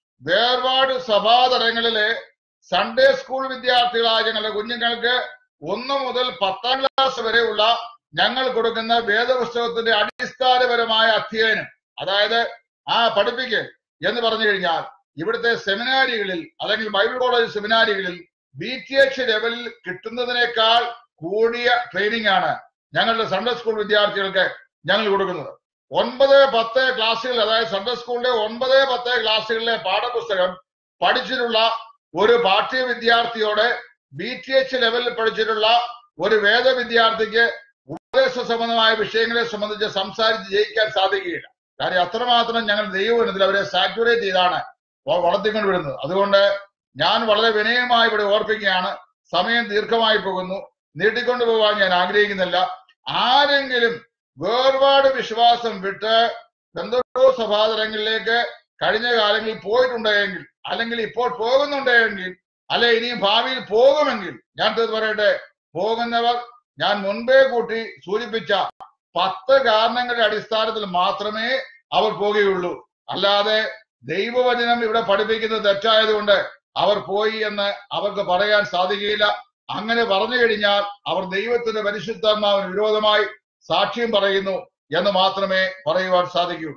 വേർപാട് സഭാതലങ്ങളിലെ സൺഡേ സ്കൂൾ വിദ്യാർത്ഥികളായ ഞങ്ങളുടെ കുഞ്ഞുങ്ങൾക്ക് ഒന്ന് മുതൽ പത്താം ക്ലാസ് വരെയുള്ള ഞങ്ങൾ കൊടുക്കുന്ന വേദപുസ്തകത്തിന്റെ അടിസ്ഥാനപരമായ അധ്യയനം അതായത് ആ പഠിപ്പിക്കൽ എന്ന് പറഞ്ഞു കഴിഞ്ഞാൽ ഇവിടുത്തെ സെമിനാരികളിൽ അല്ലെങ്കിൽ ബൈബിൾ കോളേജ് സെമിനാരികളിൽ ബി ടി എച്ച് ലെവലിൽ കിട്ടുന്നതിനേക്കാൾ കൂടിയ ട്രെയിനിങ് ആണ് ഞങ്ങളുടെ സൺഡേ സ്കൂൾ വിദ്യാർത്ഥികൾക്ക് ഞങ്ങൾ കൊടുക്കുന്നത് ഒൻപത് പത്ത് ക്ലാസ്സുകൾ അതായത് സൺഡേ സ്കൂളിലെ ഒൻപത് പത്ത് ക്ലാസ്സുകളിലെ പാഠപുസ്തകം പഠിച്ചിട്ടുള്ള ഒരു പാഠ്യ വിദ്യാർത്ഥിയോട് ബി ടി എച്ച് ലെവലിൽ പഠിച്ചിട്ടുള്ള ഒരു വേദ വിദ്യാർത്ഥിക്ക് ഉപദേശ സംബന്ധമായ വിഷയങ്ങളെ സംബന്ധിച്ച് സംസാരിച്ച് ജയിക്കാൻ സാധിക്കുകയില്ല കാര്യം അത്രമാത്രം ഞങ്ങൾ ദൈവവനത്തിൽ അവരെ സാച്ചുറേറ്റ് ചെയ്താണ് വ- വളർത്തിക്കൊണ്ട് വരുന്നത് അതുകൊണ്ട് ഞാൻ വളരെ വിനയമായി ഇവിടെ ഓർപ്പിക്കുകയാണ് സമയം ദീർഘമായി പോകുന്നു നീട്ടിക്കൊണ്ടു പോകാൻ ഞാൻ ആഗ്രഹിക്കുന്നില്ല ആരെങ്കിലും വേർപാട് വിശ്വാസം വിട്ട് ബന്ധുക്കോ സഭാതലങ്ങളിലേക്ക് കഴിഞ്ഞ കാലങ്ങളിൽ പോയിട്ടുണ്ടെങ്കിൽ അല്ലെങ്കിൽ ഇപ്പോൾ പോകുന്നുണ്ടെങ്കിൽ അല്ലെ ഇനിയും ഭാവിയിൽ പോകുമെങ്കിൽ ഞാൻ തീർത്ത് പറയട്ടെ പോകുന്നവർ ഞാൻ മുൻപേ കൂട്ടി സൂചിപ്പിച്ച പത്ത് കാരണങ്ങളുടെ അടിസ്ഥാനത്തിൽ മാത്രമേ അവർ പോകുകയുള്ളൂ അല്ലാതെ ദൈവവചനം ഇവിടെ പഠിപ്പിക്കുന്നത് തെറ്റായതുകൊണ്ട് അവർ പോയി എന്ന് അവർക്ക് പറയാൻ സാധിക്കുകയില്ല അങ്ങനെ പറഞ്ഞു കഴിഞ്ഞാൽ അവർ ദൈവത്തിന്റെ പരിശുദ്ധാത്മാവിന് വിരോധമായി സാക്ഷ്യം പറയുന്നു എന്ന് മാത്രമേ പറയുവാൻ സാധിക്കുകയുള്ളൂ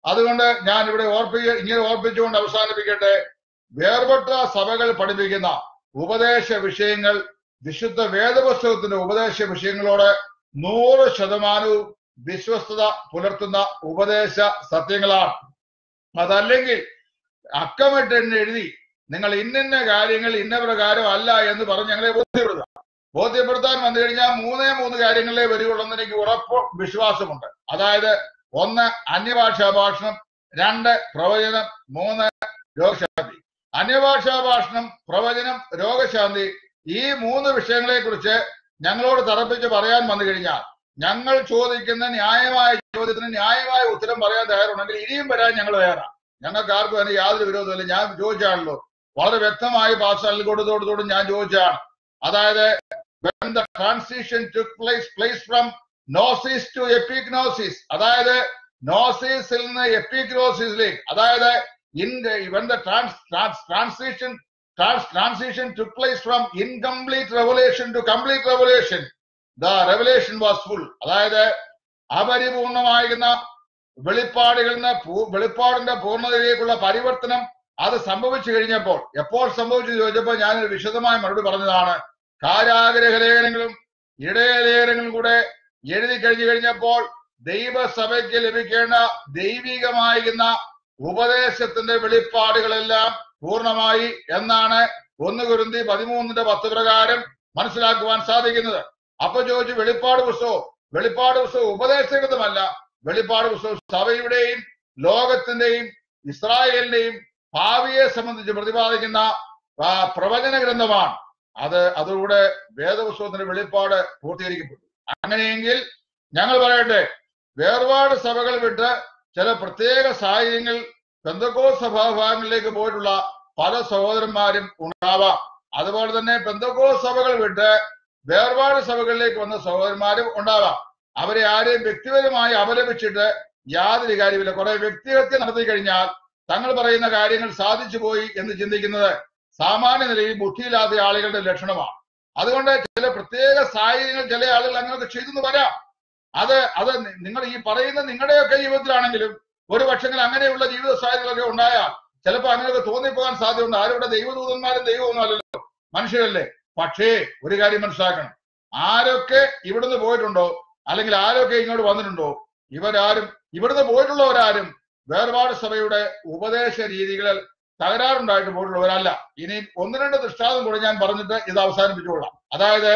അതുകൊണ്ട് ഞാൻ ഇവിടെ ഓർപ്പിക്ക ഇങ്ങനെ ഓർപ്പിച്ചുകൊണ്ട് അവസാനിപ്പിക്കട്ടെ വേർപെട്ട സഭകൾ പഠിപ്പിക്കുന്ന ഉപദേശ വിഷയങ്ങൾ വിശുദ്ധ വേദപുസ്തകത്തിന്റെ ഉപദേശ വിഷയങ്ങളോട് നൂറ് ശതമാനവും വിശ്വസ്തത പുലർത്തുന്ന ഉപദേശ സത്യങ്ങളാണ് അതല്ലെങ്കിൽ അക്കമിട്ട് എന്നെ എഴുതി നിങ്ങൾ ഇന്നിന്ന കാര്യങ്ങൾ ഇന്ന പ്രകാരം അല്ല എന്ന് പറഞ്ഞ് ഞങ്ങളെ ബോധ്യപ്പെടുത്തുക ബോധ്യപ്പെടുത്താൻ വന്നു കഴിഞ്ഞാൽ മൂന്നേ മൂന്ന് കാര്യങ്ങളിലേ വരികയുള്ളൂ എന്ന് എനിക്ക് ഉറപ്പ് വിശ്വാസമുണ്ട് അതായത് ഒന്ന് അന്യഭാഷാ ഭാഷണം രണ്ട് പ്രവചനം മൂന്ന് രോഗശാന്തി അന്യഭാഷാ ഭാഷണം പ്രവചനം രോഗശാന്തി ഈ മൂന്ന് വിഷയങ്ങളെ കുറിച്ച് ഞങ്ങളോട് തറപ്പിച്ച് പറയാൻ വന്നു കഴിഞ്ഞാൽ ഞങ്ങൾ ചോദിക്കുന്ന ന്യായമായ ചോദ്യത്തിന് ന്യായമായ ഉത്തരം പറയാൻ തയ്യാറുണ്ടെങ്കിൽ ഇനിയും വരാൻ ഞങ്ങൾ തയ്യാറാണ് ഞങ്ങൾക്ക് ആർക്കും അതിന് യാതൊരു വിരോധമില്ല ഞാൻ ചോദിച്ചാണല്ലോ വളരെ വ്യക്തമായി പാസ്സാലിൽ കൊടുത്തോടത്തോടും ഞാൻ ചോദിച്ചാണ് അതായത് when the transition took place place from gnosis to epignosis അതായത് നോസിസിൽ നിന്ന് എപ്പിഗ്നോസിസിലേക്ക് അതായത് in the when the trans, trans, transition trans, transition took place from incomplete revelation to complete revelation the revelation was full അതായത് അപരിപൂർണമായിരുന്ന വെളിപ്പാടുകളിൽ നിന്ന് പൂ- വെളിപ്പാടിന്റെ പൂർണ്ണതയിലേക്കുള്ള പരിവർത്തനം അത് സംഭവിച്ചു കഴിഞ്ഞപ്പോൾ എപ്പോൾ സംഭവിച്ചു ചോദിച്ചപ്പോൾ ഞാൻ ഒരു വിശദമായ മറുപടി പറഞ്ഞതാണ് കാരാഗ്രഹ ലേഖനങ്ങളും ഇടയലേഖനങ്ങളും കൂടെ എഴുതി കഴിഞ്ഞു കഴിഞ്ഞപ്പോൾ ദൈവസഭയ്ക്ക് ലഭിക്കേണ്ട ദൈവികമായിരുന്ന ഉപദേശത്തിന്റെ വെളിപ്പാടുകളെല്ലാം പൂർണ്ണമായി എന്നാണ് ഒന്ന് കുരുന്തി പതിമൂന്നിന്റെ പത്ത് പ്രകാരം മനസ്സിലാക്കുവാൻ സാധിക്കുന്നത് അപ്പൊ ചോദിച്ചു വെളിപ്പാട് പുസ്തകം വെളിപ്പാട് പുസ്തകം ഉപദേശകൃതമല്ല വെളിപ്പാട് പുസ്തകം സഭയുടെയും ലോകത്തിന്റെയും ഇസ്രായേലിന്റെയും ഭാവിയെ സംബന്ധിച്ച് പ്രതിപാദിക്കുന്ന ആ, പ്രവചന ഗ്രന്ഥമാണ് അത് അതോടെ വേദപുസ്തകത്തിന്റെ വെളിപ്പാട് പൂർത്തീകരിക്കപ്പെട്ടു അങ്ങനെയെങ്കിൽ ഞങ്ങൾ പറയട്ടെ വേർപാട് സഭകൾ വിട്ട് ചില പ്രത്യേക സാഹചര്യങ്ങൾ പെന്തക്കോ സഭാഭാഗങ്ങളിലേക്ക് പോയിട്ടുള്ള പല സഹോദരന്മാരും ഉണ്ടാവാം അതുപോലെ തന്നെ പെന്തക്കോ സഭകൾ വിട്ട് വേർപാട് സഭകളിലേക്ക് വന്ന സഹോദരന്മാരും ഉണ്ടാവാം അവരെ ആരെയും വ്യക്തിപരമായി അപലപിച്ചിട്ട് യാതൊരു കാര്യമില്ല കുറെ വ്യക്തിഹത്യ നടത്തി കഴിഞ്ഞാൽ തങ്ങൾ പറയുന്ന കാര്യങ്ങൾ സാധിച്ചു പോയി എന്ന് ചിന്തിക്കുന്നത് സാമാന്യ നിലയിൽ ബുദ്ധിയില്ലാത്ത ആളുകളുടെ ലക്ഷണമാണ് അതുകൊണ്ട് ചില പ്രത്യേക സാഹചര്യങ്ങൾ ചില ആളുകൾ അങ്ങനെയൊക്കെ ചെയ്തെന്ന് വരാം അത് അത് നി- നിങ്ങൾ ഈ പറയുന്ന നിങ്ങളുടെയൊക്കെ ജീവിതത്തിലാണെങ്കിലും ഒരു പക്ഷെങ്കിൽ അങ്ങനെയുള്ള ജീവിത സാഹചര്യങ്ങളൊക്കെ ഉണ്ടായാൽ ചിലപ്പോൾ അങ്ങനെയൊക്കെ തോന്നിപ്പോകാൻ സാധ്യതയുണ്ട് ആരുടെ ദൈവദൂതന്മാരും ദൈവമൊന്നും അല്ലല്ലോ മനുഷ്യരല്ലേ പക്ഷേ ഒരു കാര്യം മനസ്സിലാക്കണം ആരൊക്കെ ഇവിടുന്ന് പോയിട്ടുണ്ടോ അല്ലെങ്കിൽ ആരൊക്കെ ഇങ്ങോട്ട് വന്നിട്ടുണ്ടോ ഇവരാരും ഇവിടുന്ന് പോയിട്ടുള്ളവരാരും വേർപാട് സഭയുടെ ഉപദേശ രീതികളിൽ തകരാറുണ്ടായിട്ട് പോയിട്ടുള്ളവരല്ല ഇനി ഒന്ന് രണ്ട് ദൃഷ്ടാന്തം കൂടെ ഞാൻ പറഞ്ഞിട്ട് ഇത് അവസാനിപ്പിച്ചുകൊള്ളാം അതായത്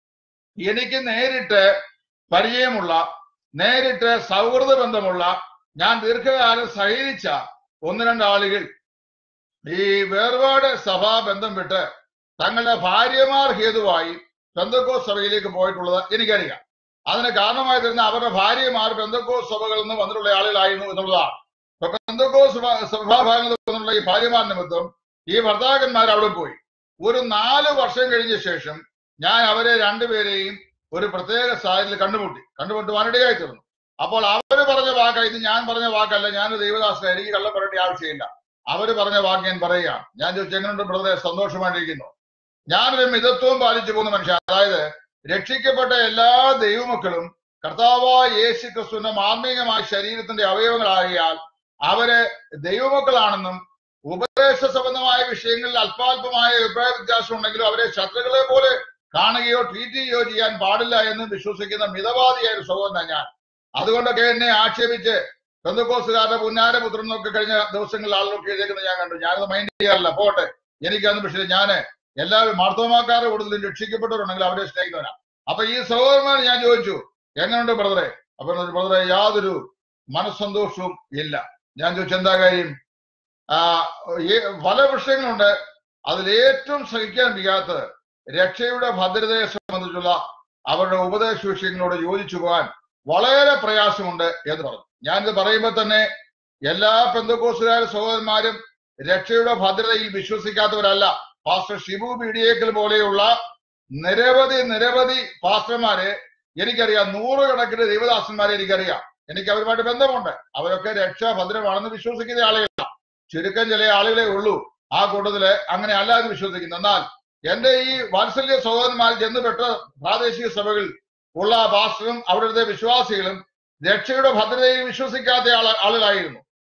എനിക്ക് നേരിട്ട് പരിചയമുള്ള നേരിട്ട് സൗഹൃദ ബന്ധമുള്ള ഞാൻ ദീർഘകാലം സഹകരിച്ച ഒന്ന് രണ്ട് ആളുകൾ ഈ വേർപാട് സഭാ ബന്ധം വിട്ട് തങ്ങളുടെ ഭാര്യമാർ ഹേതുവായി ബന്ധക്കോ സഭയിലേക്ക് പോയിട്ടുള്ളത് എനിക്കറിയാം അതിന് കാരണമായി തരുന്ന അവരുടെ ഭാര്യമാർ ബന്ധക്കോ സഭകളിൽ നിന്ന് വന്നിട്ടുള്ള ആളുകളായിരുന്നു എന്നുള്ളതാണ് ഇപ്പൊ ബന്ധക്കോ സഭാഭാഗങ്ങളിൽ നിന്നുള്ള ഈ ഭാര്യമാർ നിമിത്തം ഈ ഭർത്താക്കന്മാർ അവിടെ പോയി ഒരു നാല് വർഷം കഴിഞ്ഞ ശേഷം ഞാൻ അവരെ രണ്ടുപേരെയും ഒരു പ്രത്യേക സാഹചര്യത്തിൽ കണ്ടുമുട്ടി കണ്ടുമുട്ടുവാനിടയായി തീർന്നു അപ്പോൾ അവര് പറഞ്ഞ വാക്ക ഇത് ഞാൻ പറഞ്ഞ വാക്കല്ല ഞാൻ ദൈവദാസന എനിക്ക് കള്ളം പറയേണ്ട ആവശ്യമില്ല അവര് പറഞ്ഞ വാക്ക് ഞാൻ പറയുകയാണ് ഞാൻ ചോദിച്ചു എങ്ങനെയുണ്ട് ബ്രദറെ സന്തോഷമായിട്ടിരിക്കുന്നു ഞാനൊരു മിതത്വം പാലിച്ചു പോകുന്ന മനുഷ്യൻ അതായത് രക്ഷിക്കപ്പെട്ട എല്ലാ ദൈവമക്കളും കർത്താവായ യേശു ക്രിസ്തുവിന്റെ മാർമികമായ ശരീരത്തിന്റെ അവയവങ്ങളാകിയാൽ അവര് ദൈവമക്കളാണെന്നും ഉപദേശ സംബന്ധമായ വിഷയങ്ങളിൽ അല്പാൽപമായ അഭിപ്രായ വ്യത്യാസം ഉണ്ടെങ്കിലും അവരെ ശത്രുക്കളെ പോലെ കാണുകയോ ട്രീറ്റ് ചെയ്യുകയോ ചെയ്യാൻ പാടില്ല എന്ന് വിശ്വസിക്കുന്ന മിതവാദിയായ ഒരു സഹോദരനാണ് ഞാൻ അതുകൊണ്ടൊക്കെ എന്നെ ആക്ഷേപിച്ച് ബന്ധുക്കോസുകാരുടെ പുന്നാരപുത്രൻ എന്നൊക്കെ കഴിഞ്ഞ ദിവസങ്ങളിൽ ആളുകളൊക്കെ എഴുതിക്കുന്നത് ഞാൻ കണ്ടു ഞാനത് മൈൻഡ് ചെയ്യാറില്ല പോട്ടെ എനിക്കന്ന് പക്ഷേ ഞാന് എല്ലാവരും മാർത്തോമാക്കാരുടെ കൂടുതലും രക്ഷിക്കപ്പെട്ടവരുണ്ടെങ്കിൽ അവരെ സ്നേഹിക്കുന്നവരാണ് അപ്പൊ ഈ സഹോദരന്മാർ ഞാൻ ചോദിച്ചു എങ്ങനെയുണ്ട് ബ്രദറെ അപ്പൊ ബ്രദറെ യാതൊരു മനസ്സന്തോഷവും ഇല്ല ഞാൻ ചോദിച്ചു എന്താ കാര്യം ആ ഈ പല വിഷയങ്ങളുണ്ട് അതിൽ ഏറ്റവും സഹിക്കാൻ വയ്യാത്തത് രക്ഷയുടെ ഭദ്രതയെ സംബന്ധിച്ചുള്ള അവരുടെ ഉപദേശ വിഷയങ്ങളോട് യോജിച്ചു പോകാൻ വളരെ പ്രയാസമുണ്ട് എന്ന് പറഞ്ഞു ഞാനിത് പറയുമ്പോൾ തന്നെ എല്ലാ പെന്തക്കോസുകാര സഹോദരന്മാരും രക്ഷയുടെ ഭദ്രതയിൽ വിശ്വസിക്കാത്തവരല്ല പാസ്റ്റർ ഷിബു ബിഡിയേക്കൽ പോലെയുള്ള നിരവധി നിരവധി പാസ്റ്റർമാരെ എനിക്കറിയാം നൂറുകണക്കിന് ദൈവദാസന്മാരെ എനിക്കറിയാം എനിക്ക് അവരുമായിട്ട് ബന്ധമുണ്ട് അവരൊക്കെ രക്ഷ ഭദ്രമാണെന്ന് വിശ്വസിക്കുന്ന ആളുകളാണ് ചുരുക്കം ചില ആളുകളെ ഉള്ളൂ ആ കൂട്ടത്തില് അങ്ങനെ അല്ലാതെ വിശ്വസിക്കുന്നു എന്നാൽ എന്റെ ഈ വാത്സല്യ സഹോദരന്മാർ ചെന്നുപെട്ട പ്രാദേശിക സഭകളിൽ ഉള്ള പാസ്റ്ററും അവിടുത്തെ വിശ്വാസികളും രക്ഷയുടെ ഭദ്രതയിൽ വിശ്വസിക്കാത്ത ആള ആളുകളായിരുന്നു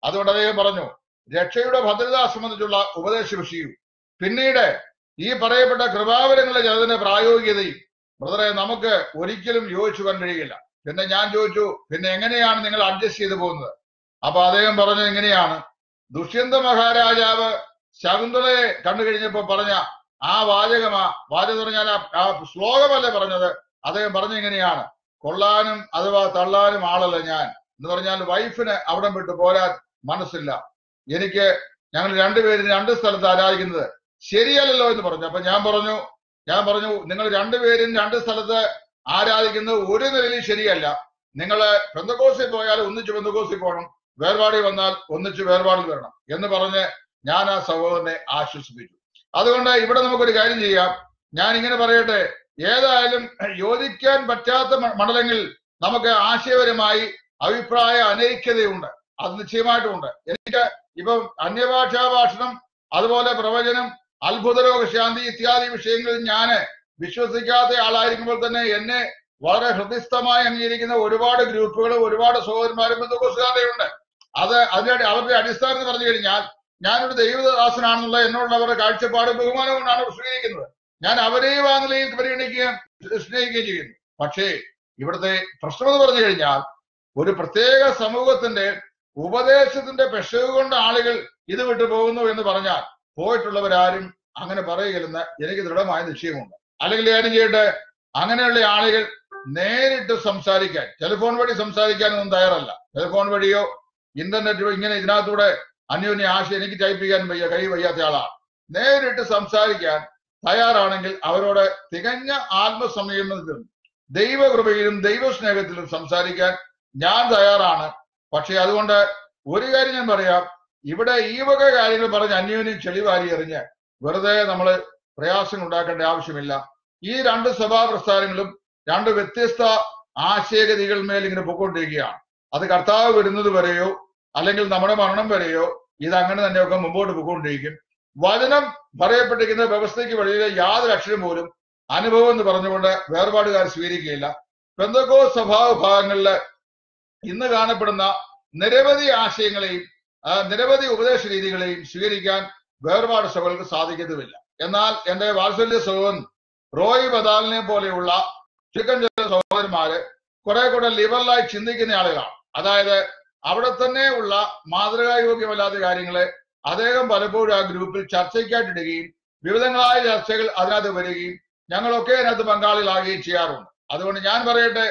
അതുകൊണ്ട് അദ്ദേഹം പറഞ്ഞു രക്ഷയുടെ ഭദ്രത സംബന്ധിച്ചുള്ള ഉപദേശ വിഷയവും പിന്നീട് ഈ പറയപ്പെട്ട കൃപാവരങ്ങളുടെ ചിലതിന്റെ പ്രായോഗികതയും ബ്രദറെ നമുക്ക് ഒരിക്കലും യോജിച്ചു പോകാൻ കഴിയില്ല പിന്നെ ഞാൻ ചോദിച്ചു പിന്നെ എങ്ങനെയാണ് നിങ്ങൾ അഡ്ജസ്റ്റ് ചെയ്തു പോകുന്നത് അപ്പൊ അദ്ദേഹം പറഞ്ഞത് എങ്ങനെയാണ് ദുഷ്യന്ത മഹാരാജാവ് ശകുന്തളയെ കണ്ടു കഴിഞ്ഞപ്പോ പറഞ്ഞ ആ വാചകമാ വാചകം പറഞ്ഞാൽ ആ- ആ ശ്ലോകമല്ലേ പറഞ്ഞത് അദ്ദേഹം പറഞ്ഞ എങ്ങനെയാണ് കൊള്ളാനും അഥവാ തള്ളാനും ആളല്ല ഞാൻ എന്ന് പറഞ്ഞാൽ വൈഫിന് അവിടം വിട്ട് പോരാൻ മനസ്സില്ല എനിക്ക് ഞങ്ങൾ രണ്ടുപേരും രണ്ട് സ്ഥലത്ത് ആരാധിക്കുന്നത് ശരിയല്ലല്ലോ എന്ന് പറഞ്ഞു അപ്പൊ ഞാൻ പറഞ്ഞു ഞാൻ പറഞ്ഞു നിങ്ങൾ രണ്ടുപേരും രണ്ട് സ്ഥലത്ത് ആരാധിക്കുന്നത് ഒരു നിലയിൽ ശരിയല്ല നിങ്ങൾ പെന്തകോസിൽ പോയാൽ ഒന്നിച്ച് പെന്തകോസിൽ പോകണം വേർപാടി വന്നാൽ ഒന്നിച്ച് വേർപാടിൽ വരണം എന്ന് പറഞ്ഞ് ഞാൻ ആ സഹോദരനെ ആശ്വസിപ്പിച്ചു അതുകൊണ്ട് ഇവിടെ നമുക്കൊരു കാര്യം ചെയ്യാം ഞാൻ ഇങ്ങനെ പറയട്ടെ ഏതായാലും യോജിക്കാൻ പറ്റാത്ത മ- മണ്ഡലങ്ങളിൽ നമുക്ക് ആശയപരമായി അഭിപ്രായ അനൈക്യതയുണ്ട് അത് നിശ്ചയമായിട്ടുമുണ്ട് എനിക്ക് ഇപ്പം അന്യഭാഷാ ഭാഷണം അതുപോലെ പ്രവചനം അത്ഭുത രോഗശാന്തി ഇത്യാദി വിഷയങ്ങളിൽ ഞാൻ വിശ്വസിക്കാത്ത ആളായിരിക്കുമ്പോൾ തന്നെ എന്നെ വളരെ ഹൃദയസ്ഥമായി അംഗീകരിക്കുന്ന ഒരുപാട് ഗ്രൂപ്പുകളും ഒരുപാട് സഹോദരന്മാരും ബന്ധുക്കുസാരയുണ്ട് അത് അതിന്റെ അവരുടെ അടിസ്ഥാനത്തിൽ പറഞ്ഞു കഴിഞ്ഞാൽ ഞാനൊരു ദൈവദാസനാണെന്നുള്ള എന്നോടുള്ള അവരുടെ കാഴ്ചപ്പാടും ബഹുമാനവും കൊണ്ടാണ് സ്വീകരിക്കുന്നത് ഞാൻ അവരെയും ആ നിലയിൽ പരിഗണിക്കുകയും സ്നേഹിക്കുകയും ചെയ്യുന്നു പക്ഷേ ഇവിടുത്തെ പ്രശ്നം എന്ന് പറഞ്ഞു കഴിഞ്ഞാൽ ഒരു പ്രത്യേക സമൂഹത്തിന്റെ ഉപദേശത്തിന്റെ പെശക് കൊണ്ട് ആളുകൾ ഇത് വിട്ടു പോകുന്നു എന്ന് പറഞ്ഞാൽ പോയിട്ടുള്ളവരാരും അങ്ങനെ പറയുകയില്ലെന്ന് എനിക്ക് ദൃഢമായ നിശ്ചയമുണ്ട് അല്ലെങ്കിൽ കാര്യം ചെയ്യട്ടെ അങ്ങനെയുള്ള ആളുകൾ നേരിട്ട് സംസാരിക്കാൻ ടെലിഫോൺ വഴി സംസാരിക്കാനൊന്നും തയ്യാറല്ല ടെലിഫോൺ വഴിയോ ഇന്റർനെറ്റ് വഴി ഇങ്ങനെ ഇതിനകത്തൂടെ അന്യോന്യ ആശയം എനിക്ക് ടൈപ്പ് ചെയ്യാൻ വയ്യ കൈ വയ്യാത്ത ആളാണ് നേരിട്ട് സംസാരിക്കാൻ തയ്യാറാണെങ്കിൽ അവരോട് തികഞ്ഞ ആത്മസംയമനത്തിലും ദൈവകൃപയിലും ദൈവസ്നേഹത്തിലും സംസാരിക്കാൻ ഞാൻ തയ്യാറാണ് പക്ഷെ അതുകൊണ്ട് ഒരു കാര്യം ഞാൻ പറയാം ഇവിടെ ഈ വക കാര്യങ്ങൾ പറഞ്ഞ് അന്യോന്യം ചെളിവാരി എറിഞ്ഞ് വെറുതെ നമ്മൾ പ്രയാസങ്ങൾ ഉണ്ടാക്കേണ്ട ആവശ്യമില്ല ഈ രണ്ട് സഭാ പ്രസ്ഥാനങ്ങളും രണ്ട് വ്യത്യസ്ത ആശയഗതികളിന്മേൽ ഇങ്ങനെ പൊക്കോണ്ടിരിക്കുകയാണ് അത് കർത്താവ് വരുന്നത് വരെയോ അല്ലെങ്കിൽ നമ്മുടെ മരണം വരെയോ ഇത് അങ്ങനെ തന്നെയൊക്കെ മുമ്പോട്ട് പൊക്കോണ്ടിരിക്കും വചനം പറയപ്പെട്ടിരിക്കുന്ന വ്യവസ്ഥയ്ക്ക് വെളിയിലെ യാതൊരു അക്ഷരം പോലും അനുഭവം എന്ന് പറഞ്ഞുകൊണ്ട് വേർപാടുകാർ സ്വീകരിക്കുകയില്ല പെന്തകോ സ്വഭാവ ഭാഗങ്ങളില് ഇന്ന് കാണപ്പെടുന്ന നിരവധി ആശയങ്ങളെയും ആ, നിരവധി ഉപദേശ രീതികളെയും സ്വീകരിക്കാൻ വേർപാട് സഭകൾക്ക് സാധിക്കുന്നതുമില്ല എന്നാൽ എന്റെ വാത്സല്യ സഹോദരൻ റോയ് ബദാലിനെ പോലെയുള്ള ചുരുക്കം ചില സഹോദരന്മാര് കുറെ കൂടെ ലിബറലായി ചിന്തിക്കുന്ന ആളുകളാണ് അതായത് അവിടെ തന്നെ ഉള്ള മാതൃകായോഗ്യമല്ലാത്ത കാര്യങ്ങളെ അദ്ദേഹം പലപ്പോഴും ആ ഗ്രൂപ്പിൽ ചർച്ചയ്ക്കായിട്ടിടുകയും വിവിധങ്ങളായ ചർച്ചകൾ അതിനകത്ത് വരികയും ഞങ്ങളൊക്കെ അതിനകത്ത് പങ്കാളികളാകുകയും ചെയ്യാറുണ്ട് അതുകൊണ്ട് ഞാൻ പറയട്ടെ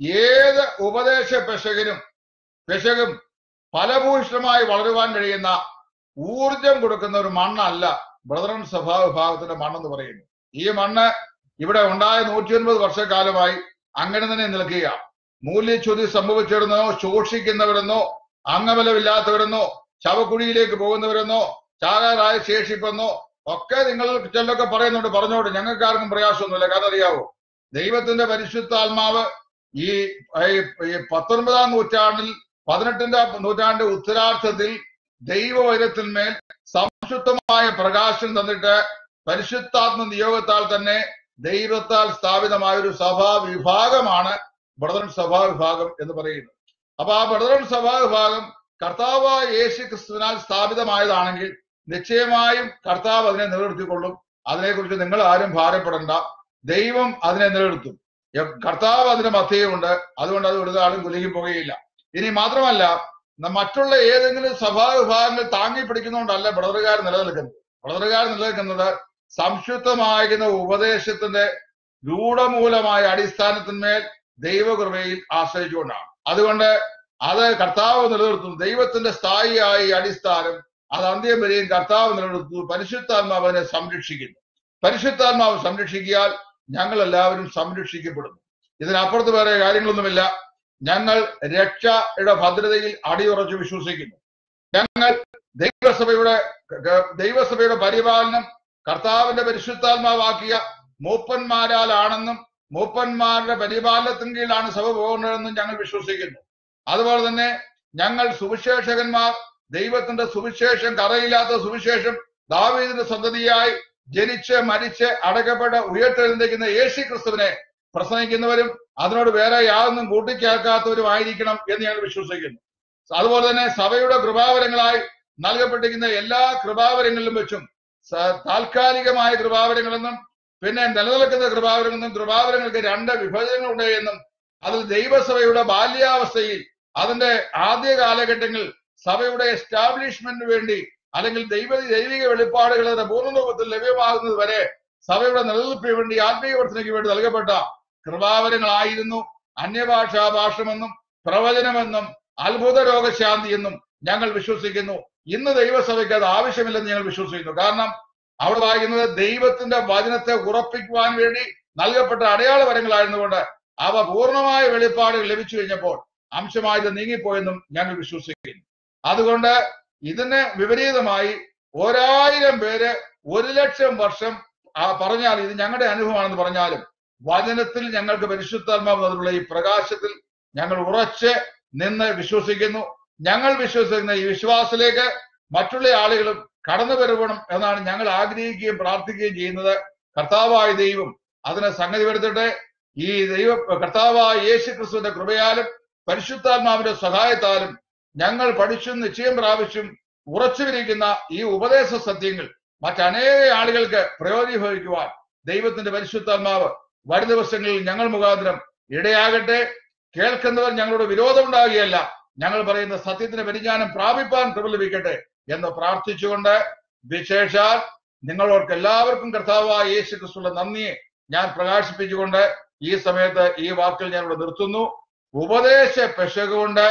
ഏത് ഉപദേശ പെശകനും പെശകും ഫലഭൂയിഷ്ടമായി വളരുവാൻ കഴിയുന്ന ഊർജം കൊടുക്കുന്ന ഒരു മണ്ണല്ല ബ്രദറൻ സഭാ വിഭാഗത്തിന്റെ മണ്ണെന്ന് പറയുന്നു ഈ മണ്ണ് ഇവിടെ ഉണ്ടായ നൂറ്റി ഒൻപത് വർഷക്കാലമായി അങ്ങനെ തന്നെ നിൽക്കുകയാണ് മൂല്യച്യുതി സംഭവിച്ചിരുന്നോ ശോഷിക്കുന്നവരെന്നോ അംഗബലമില്ലാത്തവരെന്നോ ശവക്കുഴിയിലേക്ക് പോകുന്നവരെന്നോ ചാകാറായ ശേഷിപ്പെന്നോ ഒക്കെ നിങ്ങൾ ചിലരൊക്കെ പറയുന്നുണ്ട് പറഞ്ഞോട്ട് ഞങ്ങൾക്ക് ആർക്കും പ്രയാസമൊന്നുമില്ല കാരണം അറിയാവോ ദൈവത്തിന്റെ പരിശുദ്ധാത്മാവ് ഈ ഈ- ഈ പത്തൊൻപതാം നൂറ്റാണ്ടിൽ പതിനെട്ടിന്റെ നൂറ്റാണ്ട് ഉത്തരാർത്ഥത്തിൽ ദൈവവൈരത്തിന്മേൽ സംശുദ്ധമായ പ്രകാശം തന്നിട്ട് പരിശുദ്ധാത്മ നിയോഗത്താൽ തന്നെ ദൈവത്താൽ സ്ഥാപിതമായ ഒരു സഭാ വിഭാഗമാണ് ബ്രദറൻ സഭാ വിഭാഗം എന്ന് പറയുന്നത് അപ്പൊ ആ ബ്രദറൻ സഭാ വിഭാഗം കർത്താവായ യേശു ക്രിസ്തുവിനാൽ സ്ഥാപിതമായതാണെങ്കിൽ നിശ്ചയമായും കർത്താവ് അതിനെ നിലനിർത്തിക്കൊള്ളും അതിനെക്കുറിച്ച് നിങ്ങൾ ആരും ഭാരപ്പെടണ്ട ദൈവം അതിനെ നിലനിർത്തും എ- കർത്താവ് അതിന്റെ മധ്യയുണ്ട് അതുകൊണ്ട് അത് ഒരു ആളും കുലുങ്ങി പോകുകയില്ല ഇനി മാത്രമല്ല ന- മറ്റുള്ള ഏതെങ്കിലും സഭാ വിഭാഗങ്ങൾ താങ്ങി പിടിക്കുന്നതുകൊണ്ടല്ല ബ്രദറുകാർ നിലനിൽക്കുന്നത് ബ്രദറുകാർ നിലനിൽക്കുന്നത് സംശുദ്ധമായിരുന്ന ഉപദേശത്തിന്റെ രൂഢമൂലമായ അടിസ്ഥാനത്തിന്മേൽ ദൈവകൃപയിൽ ആശ്രയിച്ചുകൊണ്ടാണ് അതുകൊണ്ട് അത് കർത്താവ് നിലനിർത്തുന്നു ദൈവത്തിന്റെ സ്ഥായിയായ ഈ അടിസ്ഥാനം അത് അന്ത്യം വരെയും കർത്താവ് നിലനിർത്തുന്നു പരിശുദ്ധാത്മാവ് അതിനെ സംരക്ഷിക്കുന്നു പരിശുദ്ധാത്മാവ് സംരക്ഷിക്കിയാൽ ഞങ്ങൾ എല്ലാവരും സംരക്ഷിക്കപ്പെടുന്നു ഇതിനപ്പുറത്ത് വേറെ കാര്യങ്ങളൊന്നുമില്ല ഞങ്ങൾ രക്ഷയുടെ ഭദ്രതയിൽ അടിയുറച്ച് വിശ്വസിക്കുന്നു ഞങ്ങൾ ദൈവസഭയുടെ ക- ദൈവസഭയുടെ പരിപാലനം കർത്താവിന്റെ പരിശുദ്ധാത്മാവാക്കിയ മൂപ്പന്മാരാലാണെന്നും മൂപ്പന്മാരുടെ പരിപാലനത്തിന് കീഴിലാണ് സഭ പോകുന്നതെന്നും ഞങ്ങൾ വിശ്വസിക്കുന്നു അതുപോലെ തന്നെ ഞങ്ങൾ സുവിശേഷകന്മാർ ദൈവത്തിന്റെ സുവിശേഷം കറയില്ലാത്ത സുവിശേഷം ദാവീദിന്റെ സന്തതിയായി ജനിച്ച് മരിച്ച് അടക്കപ്പെട്ട ഉയർത്തെഴുന്നേക്കുന്ന യേശു ക്രിസ്തുവിനെ പ്രസംഗിക്കുന്നവരും അതിനോട് വേറെ യാതൊന്നും കൂട്ടിച്ചേർക്കാത്തവരുമായിരിക്കണം എന്ന് ഞങ്ങൾ വിശ്വസിക്കുന്നു അതുപോലെ തന്നെ സഭയുടെ കൃപാവരങ്ങളായി നൽകപ്പെട്ടിരിക്കുന്ന എല്ലാ കൃപാവരങ്ങളിലും വെച്ചും സ- താൽക്കാലികമായ കൃപാവരങ്ങളെന്നും പിന്നെ നിലനിൽക്കുന്ന കൃപാവരങ്ങളെന്നും കൃപാവരങ്ങൾക്ക് രണ്ട് വിഭജനങ്ങളുണ്ട് എന്നും അതിൽ ദൈവസഭയുടെ ബാല്യാവസ്ഥയിൽ അതിന്റെ ആദ്യ കാലഘട്ടങ്ങളിൽ സഭയുടെ എസ്റ്റാബ്ലിഷ്മെന്റിന് വേണ്ടി അല്ലെങ്കിൽ ദൈവ ദൈവിക വെളിപ്പാടുകൾ അതിന്റെ പൂർണ്ണരൂപത്തിൽ ലഭ്യമാകുന്നത് വരെ സഭയുടെ നിലനിൽപ്പിന് വേണ്ടി ആത്മീയ വർധനയ്ക്ക് വേണ്ടി നൽകപ്പെട്ട കൃപാവരങ്ങളായിരുന്നു അന്യഭാഷാ ഭാഷമെന്നും പ്രവചനമെന്നും അത്ഭുത രോഗശാന്തി എന്നും ഞങ്ങൾ വിശ്വസിക്കുന്നു ഇന്ന് ദൈവസഭയ്ക്ക് അത് ആവശ്യമില്ലെന്ന് ഞങ്ങൾ വിശ്വസിക്കുന്നു കാരണം അവിടെ വായിക്കുന്നത് ദൈവത്തിന്റെ വചനത്തെ ഉറപ്പിക്കുവാൻ വേണ്ടി നൽകപ്പെട്ട അടയാള വരങ്ങളായിരുന്നുകൊണ്ട് അവ പൂർണ്ണമായ വെളിപ്പാടുകൾ ലഭിച്ചു കഴിഞ്ഞപ്പോൾ അംശമായത് നീങ്ങിപ്പോയെന്നും ഞങ്ങൾ വിശ്വസിക്കുന്നു അതുകൊണ്ട് ഇതിന് വിപരീതമായി ഒരായിരം പേര് ഒരു ലക്ഷം വർഷം ആ പറഞ്ഞാൽ ഇത് ഞങ്ങളുടെ അനുഭവമാണെന്ന് പറഞ്ഞാലും വചനത്തിൽ ഞങ്ങൾക്ക് പരിശുദ്ധാത്മാവ് അതിലുള്ള ഈ പ്രകാശത്തിൽ ഞങ്ങൾ ഉറച്ച് നിന്ന് വിശ്വസിക്കുന്നു ഞങ്ങൾ വിശ്വസിക്കുന്ന ഈ വിശ്വാസത്തിലേക്ക് മറ്റുള്ള ആളുകളും കടന്നു വരണം എന്നാണ് ഞങ്ങൾ ആഗ്രഹിക്കുകയും പ്രാർത്ഥിക്കുകയും ചെയ്യുന്നത് കർത്താവായ ദൈവം അതിനെ സംഗതി വരുത്തട്ടെ ഈ ദൈവ കർത്താവായ യേശു ക്രിസ്തുവിന്റെ കൃപയാലും പരിശുദ്ധാത്മാവിന്റെ സഹായത്താലും ഞങ്ങൾ പഠിച്ചും നിശ്ചയം പ്രാപിച്ചും ഉറച്ചുവിരിക്കുന്ന ഈ ഉപദേശ സത്യങ്ങൾ മറ്റനേക ആളുകൾക്ക് പ്രയോജനഭവിക്കുവാൻ ദൈവത്തിന്റെ പരിശുദ്ധാത്മാവ് വരും ദിവസങ്ങളിൽ ഞങ്ങൾ മുഖാന്തരം ഇടയാകട്ടെ കേൾക്കുന്നവർ ഞങ്ങളോട് വിരോധമുണ്ടാകുകയല്ല ഞങ്ങൾ പറയുന്ന സത്യത്തിന് പരിജ്ഞാനം പ്രാപിപ്പാൻ കൃപ ലഭിക്കട്ടെ എന്ന് പ്രാർത്ഥിച്ചുകൊണ്ട് വിശേഷാൽ നിങ്ങളോർക്ക് എല്ലാവർക്കും കർത്താവായ യേശു ക്രിസ്തുള്ള നന്ദിയെ ഞാൻ പ്രകാശിപ്പിച്ചുകൊണ്ട് ഈ സമയത്ത് ഈ വാക്കിൽ ഞാൻ ഇവിടെ നിർത്തുന്നു ഉപദേശ പെശകുകൊണ്ട്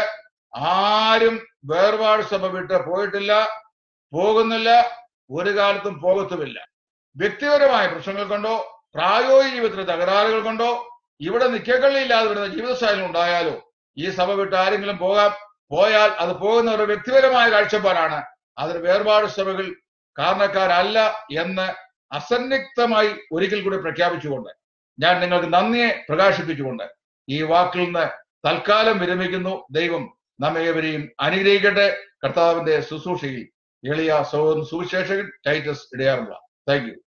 ആരും വേർപാട് സഭ വിട്ട് പോയിട്ടില്ല പോകുന്നില്ല ഒരു കാലത്തും പോകത്തുമില്ല വ്യക്തിപരമായ പ്രശ്നങ്ങൾ കൊണ്ടോ പ്രായോഗിക ജീവിതത്തിലെ തകരാറുകൾ കൊണ്ടോ ഇവിടെ നിക്കക്കള്ളിയില്ലാതെ വരുന്ന ജീവിതശൈലി ഉണ്ടായാലോ ഈ സഭ വിട്ട് ആരെങ്കിലും പോകാം പോയാൽ അത് പോകുന്നവരുടെ വ്യക്തിപരമായ കാഴ്ചപ്പാടാണ് അതിന് വേർപാട് സഭകൾ കാരണക്കാരല്ല എന്ന് അസന്നിഗ്ധമായി ഒരിക്കൽ കൂടി പ്രഖ്യാപിച്ചുകൊണ്ട് ഞാൻ നിങ്ങൾക്ക് നന്ദിയെ പ്രകാശിപ്പിച്ചുകൊണ്ട് ഈ വാക്കിൽ നിന്ന് തൽക്കാലം വിരമിക്കുന്നു ദൈവം നമ്മേവരെയും അനുഗ്രഹിക്കട്ടെ കർത്താവിന്റെ ശുശ്രൂഷയിൽ എളിയ സഹോദരൻ സുവിശേഷകൻ ടൈറ്റസ് ഇടയാറുള്ള താങ്ക് യു